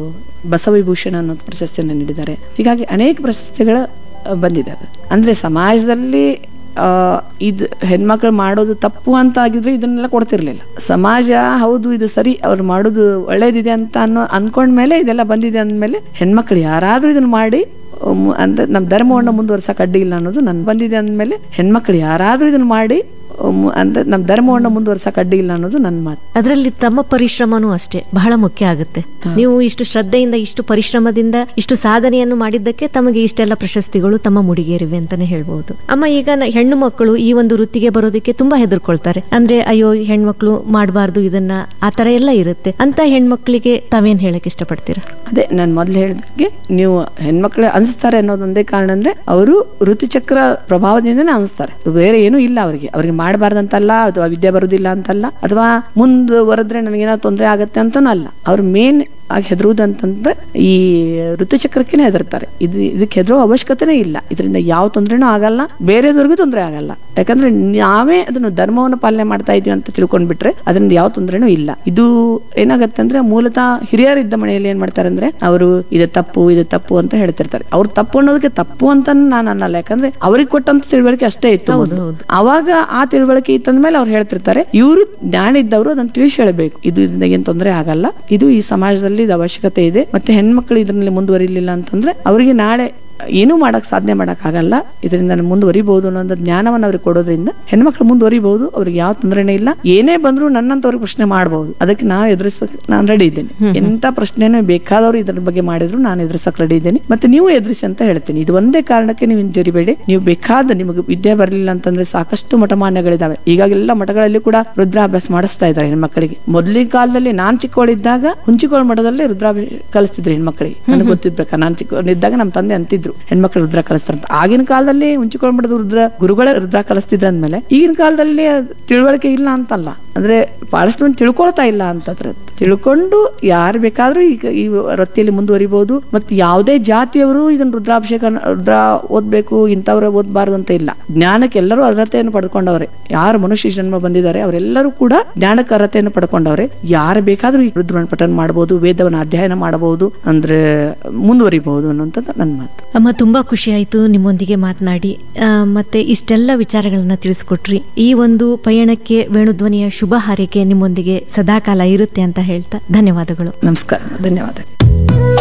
ಬಸವವಿಭೂಷಣ ಅನ್ನೋ ಪ್ರಶಸ್ತಿಯನ್ನು ನೀಡಿದ್ದಾರೆ ಹೀಗಾಗಿ ಅನೇಕ ಪ್ರಶಸ್ತಿಗಳ ಆ, ಬಂದಿದೆ ಅದು ಅಂದ್ರೆ ಸಮಾಜದಲ್ಲಿ ಆ, ಇದು ಹೆಣ್ಮಕ್ಳು ಮಾಡೋದು ತಪ್ಪು ಅಂತ ಆಗಿದ್ರೆ ಇದನ್ನೆಲ್ಲ ಕೊಡ್ತಿರ್ಲಿಲ್ಲ ಸಮಾಜ ಹೌದು ಇದು ಸರಿ ಅವ್ರು ಮಾಡೋದು ಒಳ್ಳೇದಿದೆ ಅಂತ ಅನ್ನೋ ಅನ್ಕೊಂಡ್ಮೇಲೆ ಇದೆಲ್ಲ ಬಂದಿದೆ ಅಂದ್ಮೇಲೆ ಹೆಣ್ಮಕ್ಳು ಯಾರಾದ್ರೂ ಇದನ್ನ ಮಾಡಿ ಅಮ್, ಅಂದ್ರೆ ನಮ್ಮ ಧರ್ಮವನ್ನು ಮುಂದುವರ್ಸಕ್ ಅಡ್ಡಿ ಇಲ್ಲ ಅನ್ನೋದು ನನ್ ಬಂದಿದೆ ಅಂದ್ಮೇಲೆ ಹೆಣ್ಮಕ್ಳು ಯಾರಾದ್ರೂ ಇದನ್ನ ಮಾಡಿ ಅಮ್, ಅಂದ್ರೆ ನಮ್ಮ ಧರ್ಮವನ್ನು ಮುಂದುವರ್ಸಕ್ ಅಡ್ಡಿ ಇಲ್ಲ ಅನ್ನೋದು ನನ್ನ ಮಾತು ಅದರಲ್ಲಿ ತಮ್ಮ ಪರಿಶ್ರಮನೂ ಅಷ್ಟೇ ಬಹಳ ಮುಖ್ಯ ಆಗುತ್ತೆ ನೀವು ಇಷ್ಟು ಶ್ರದ್ಧೆಯಿಂದ ಇಷ್ಟು ಪರಿಶ್ರಮದಿಂದ ಇಷ್ಟು ಸಾಧನೆಯನ್ನು ಮಾಡಿದ್ದಕ್ಕೆ ತಮಗೆ ಇಷ್ಟೆಲ್ಲ ಪ್ರಶಸ್ತಿಗಳು ತಮ್ಮ ಮುಡಿಗೇರಿವೆ ಅಂತಾನೆ ಹೇಳ್ಬಹುದು ಅಮ್ಮ ಈಗ ನ- ಹೆಣ್ಣು ಮಕ್ಕಳು ಈ ಒಂದು ವೃತ್ತಿಗೆ ಬರೋದಕ್ಕೆ ತುಂಬಾ ಹೆದರ್ಕೊಳ್ತಾರೆ ಅಂದ್ರೆ ಅಯ್ಯೋ ಹೆಣ್ಮಕ್ಳು ಮಾಡಬಾರ್ದು ಇದನ್ನ ಆ ತರ ಎಲ್ಲ ಇರುತ್ತೆ ಅಂತ ಹೆಣ್ಮಕ್ಳಿಗೆ ತಾವೇನ್ ಹೇಳಕ್ ಇಷ್ಟಪಡ್ತೀರಾ ಅದೇ ನಾನು ಮೊದ್ಲು ಹೇಳಿದಾಗೆ ನೀವು ಹೆಣ್ಮಕ್ಳು ಅನಿಸ್ತಾರೆ ಅನ್ನೋದೊಂದೇ ಕಾರಣ ಅಂದ್ರೆ ಅವರು ಋತುಚಕ್ರ ಪ್ರಭಾವದಿಂದನೇ ಅನಿಸ್ತಾರೆ ಬೇರೆ ಏನೂ ಇಲ್ಲ ಅವರಿಗೆ ಅವ್ರಿಗೆ ಮಾಡಬಾರ್ದಂತಲ್ಲ ಅಥವಾ ವಿದ್ಯೆ ಬರುದಿಲ್ಲ ಅಂತಲ್ಲ ಅಥವಾ ಮುಂದುವರೆದ್ರೆ ನನಗೇನೋ ತೊಂದರೆ ಆಗತ್ತೆ ಅಂತನೂ ಅಲ್ಲ ಅವ್ರ ಮೇನ್ ಆಗಿ ಹೆದರುವುದಂತಂದ್ರೆ ಈ ಋತುಚಕ್ರಕ್ಕೆ ಹೆದರ್ತಾರೆ ಇದು ಇದಕ್ಕೆ ಹೆದರೋ ಅವಶ್ಯಕತೆನೇ ಇಲ್ಲ ಇದರಿಂದ ಯಾವ ತೊಂದರೆನೂ ಆಗಲ್ಲ ಬೇರೆದವ್ರಿಗೂ ತೊಂದರೆ ಆಗಲ್ಲ ಯಾಕಂದ್ರೆ ನಾವೇ ಅದನ್ನು ಧರ್ಮವನ್ನು ಪಾಲನೆ ಮಾಡ್ತಾ ಇದೀವಿ ಅಂತ ತಿಳ್ಕೊಂಡ್ಬಿಟ್ರೆ ಅದರಿಂದ ಯಾವ ತೊಂದರೆನೂ ಇಲ್ಲ ಇದು ಏನಾಗತ್ತೆ ಅಂದ್ರೆ ಮೂಲತಃ ಹಿರಿಯರಿದ್ದ ಮನೆಯಲ್ಲಿ ಏನ್ ಮಾಡ್ತಾರೆ ಅಂದ್ರೆ ಅವರು ಇದು ತಪ್ಪು ಇದು ತಪ್ಪು ಅಂತ ಹೇಳ್ತಿರ್ತಾರೆ ಅವ್ರ ತಪ್ಪು ಅನ್ನೋದಕ್ಕೆ ತಪ್ಪು ಅಂತ ನಾನು ಅನ್ನಲ್ಲ ಯಾಕಂದ್ರೆ ಅವ್ರಿಗೆ ಕೊಟ್ಟಂತ ತಿಳುವಳಿಕೆ ಅಷ್ಟೇ ಇತ್ತು ಹೌದು, ಮೊದ್ಲು. ಹೌದು. ಅವಾಗ ಆ ತಿಳುವಳಿಕೆ ಇತ್ತಂದ್ಮೇಲೆ ಅವ್ರು ಹೇಳ್ತಿರ್ತಾರೆ ಇವರು ಜ್ಞಾನ ಇದ್ದವರು ಅದನ್ನ ತಿಳಿಸಿ ಹೇಳಬೇಕು ಇದು ಇದರಿಂದ ಏನ್ ತೊಂದರೆ ಆಗಲ್ಲ ಇದು ಈ ಸಮಾಜದಲ್ಲಿ ಇದು ಅವಶ್ಯಕತೆ ಇದೆ ಮತ್ತೆ ಹೆಣ್ಮಕ್ಳು ಇದರಲ್ಲಿ ಮುಂದುವರಿಲಿಲ್ಲ ಅಂತಂದ್ರೆ ಅವರಿಗೆ ನಾಳೆ ಏನೂ ಮಾಡಕ್ ಸಾಧನೆ ಮಾಡಕ್ ಆಗಲ್ಲ ಇದರಿಂದ ನಾನು ಮುಂದುವರಿಬಹುದು ಅನ್ನೋ ಜ್ಞಾನವನ್ನು ಅವ್ರಿಗೆ ಕೊಡೋದ್ರಿಂದ ಹೆಣ್ಮಕ್ಳು ಮುಂದುವರಿಬಹುದು ಅವ್ರಿಗೆ ಯಾವ ತೊಂದರೆನೇ ಇಲ್ಲ ಏನೇ ಬಂದ್ರು ನನ್ನಂತವ್ರಿಗೆ ಪ್ರಶ್ನೆ ಮಾಡಬಹುದು ಅದಕ್ಕೆ ನಾವು ಎದುರಿಸಕ್ ನಾನು ರೆಡಿ ಇದ್ದೇನೆ ಎಂತ ಪ್ರಶ್ನೆನೂ ಬೇಕಾದವರು ಇದ್ರ ಬಗ್ಗೆ ಮಾಡಿದ್ರು ನಾನು ಎದುರಿಸಕ್ ರೆಡಿ ಇದ್ದೇನೆ ಮತ್ತೆ ನೀವು ಎದುರಿಸಿ ಅಂತ ಹೇಳ್ತೀನಿ ಇದು ಒಂದೇ ಕಾರಣಕ್ಕೆ ನೀವು ಹಿಂಜರಿಬೇಡಿ ನೀವು ಬೇಕಾದ ನಿಮಗೆ ವಿದ್ಯೆ ಬರಲಿಲ್ಲ ಅಂತಂದ್ರೆ ಸಾಕಷ್ಟು ಮಠಮಾನ್ಯಗಳಿದಾವೆ ಈಗಾಗೆಲ್ಲ ಮಠಗಳಲ್ಲಿ ಕೂಡ ರುದ್ರಾಭ್ಯಾಸ ಮಾಡಿಸ್ತಾ ಇದ್ದಾರೆ ಹೆಣ್ಮಕ್ಳಿಗೆ ಮೊದಲಿನ ಕಾಲದಲ್ಲಿ ನಾನ್ ಚಿಕ್ಕವಳಿದ್ದಾಗ ಹುಂಚಿಕೋಳ ಮಠದಲ್ಲಿ ರುದ್ರಾಭ್ಯಾಸ ಕಲಿಸ್ತಿದ್ರು ಹೆಣ್ಮಕ್ಳಿಗೆ ನನಗೆ ಗೊತ್ತಿದ್ ಪ್ರಕಾರ ನಾನ್ ಚಿಕ್ಕವನಿದ್ದಾಗ ನಮ್ಮ ತಂದೆ ಅಂತಿದ್ರು ಹೆಣ್ಮಕ್ಳು ರುದ್ರ ಕಲಿಸ್ತಾರಂತ ಆಗಿನ ಕಾಲದಲ್ಲಿ ಹುಂಚಿಕೋಳ ಮಠದ ರುದ್ರ ಗುರುಗಳೇ ರುದ್ರ ಕಲಿಸ್ತಿದ್ರ ಅಂದ್ಮೇಲೆ ಈಗಿನ ಕಾಲದಲ್ಲಿ ಅದ್ ತಿಳುವಳಿಕೆ ಇಲ್ಲ ಅಂತಲ್ಲ ಅಂದ್ರೆ ಬಹಳಷ್ಟು ಮಂದಿ ತಿಳ್ಕೊಳ್ತಾ ಇಲ್ಲ ಅಂತದ್ರ ತಿಳ್ಕೊಂಡು ಯಾರು ಬೇಕಾದ್ರೂ ಈಗ ಈ ವೃತ್ತಿಯಲ್ಲಿ ಮುಂದುವರಿಬಹುದು ಮತ್ತೆ ಯಾವುದೇ ಜಾತಿಯವರು ಇದನ್ನ ರುದ್ರಾಭಿಷೇಕ ರುದ್ರ ಓದ್ಬೇಕು ಇಂಥವ್ರ ಓದ್ಬಾರ್ದು ಅಂತ ಇಲ್ಲ ಜ್ಞಾನಕ್ಕೆ ಎಲ್ಲರೂ ಅರ್ಹತೆಯನ್ನು ಪಡ್ಕೊಂಡವ್ರೆ ಯಾರು ಮನುಷ್ಯ ಜನ್ಮ ಬಂದಿದ್ದಾರೆ ಅವರೆಲ್ಲರೂ ಕೂಡ ಜ್ಞಾನಕ್ಕೆ ಅರ್ಹತೆಯನ್ನು ಪಡ್ಕೊಂಡವ್ರೆ ಯಾರು ಬೇಕಾದ್ರೂ ಈ ರುದ್ರವನ್ನ ಪಠನ ಮಾಡಬಹುದು ವೇದವನ್ನ ಅಧ್ಯಯನ ಮಾಡಬಹುದು ಅಂದ್ರೆ ಮುಂದುವರಿಬಹುದು ಅನ್ನುವಂಥದ್ದು ನನ್ನ ಮಾತು ಅಮ್ಮ ತುಂಬಾ ಖುಷಿ ಆಯ್ತು ನಿಮ್ಮೊಂದಿಗೆ ಮಾತನಾಡಿ ಆ, ಮತ್ತೆ ಇಷ್ಟೆಲ್ಲ ವಿಚಾರಗಳನ್ನ ತಿಳಿಸ್ಕೊಟ್ರಿ ಈ ಒಂದು ಪಯಣಕ್ಕೆ ವೇಣುಧ್ವನಿಯ ಶುಭ ಹಾರೈಕೆ ನಿಮ್ಮೊಂದಿಗೆ ಸದಾಕಾಲ ಇರುತ್ತೆ ಅಂತ ಹೇಳ್ತಾ ಧನ್ಯವಾದಗಳು ನಮಸ್ಕಾರ ಧನ್ಯವಾದ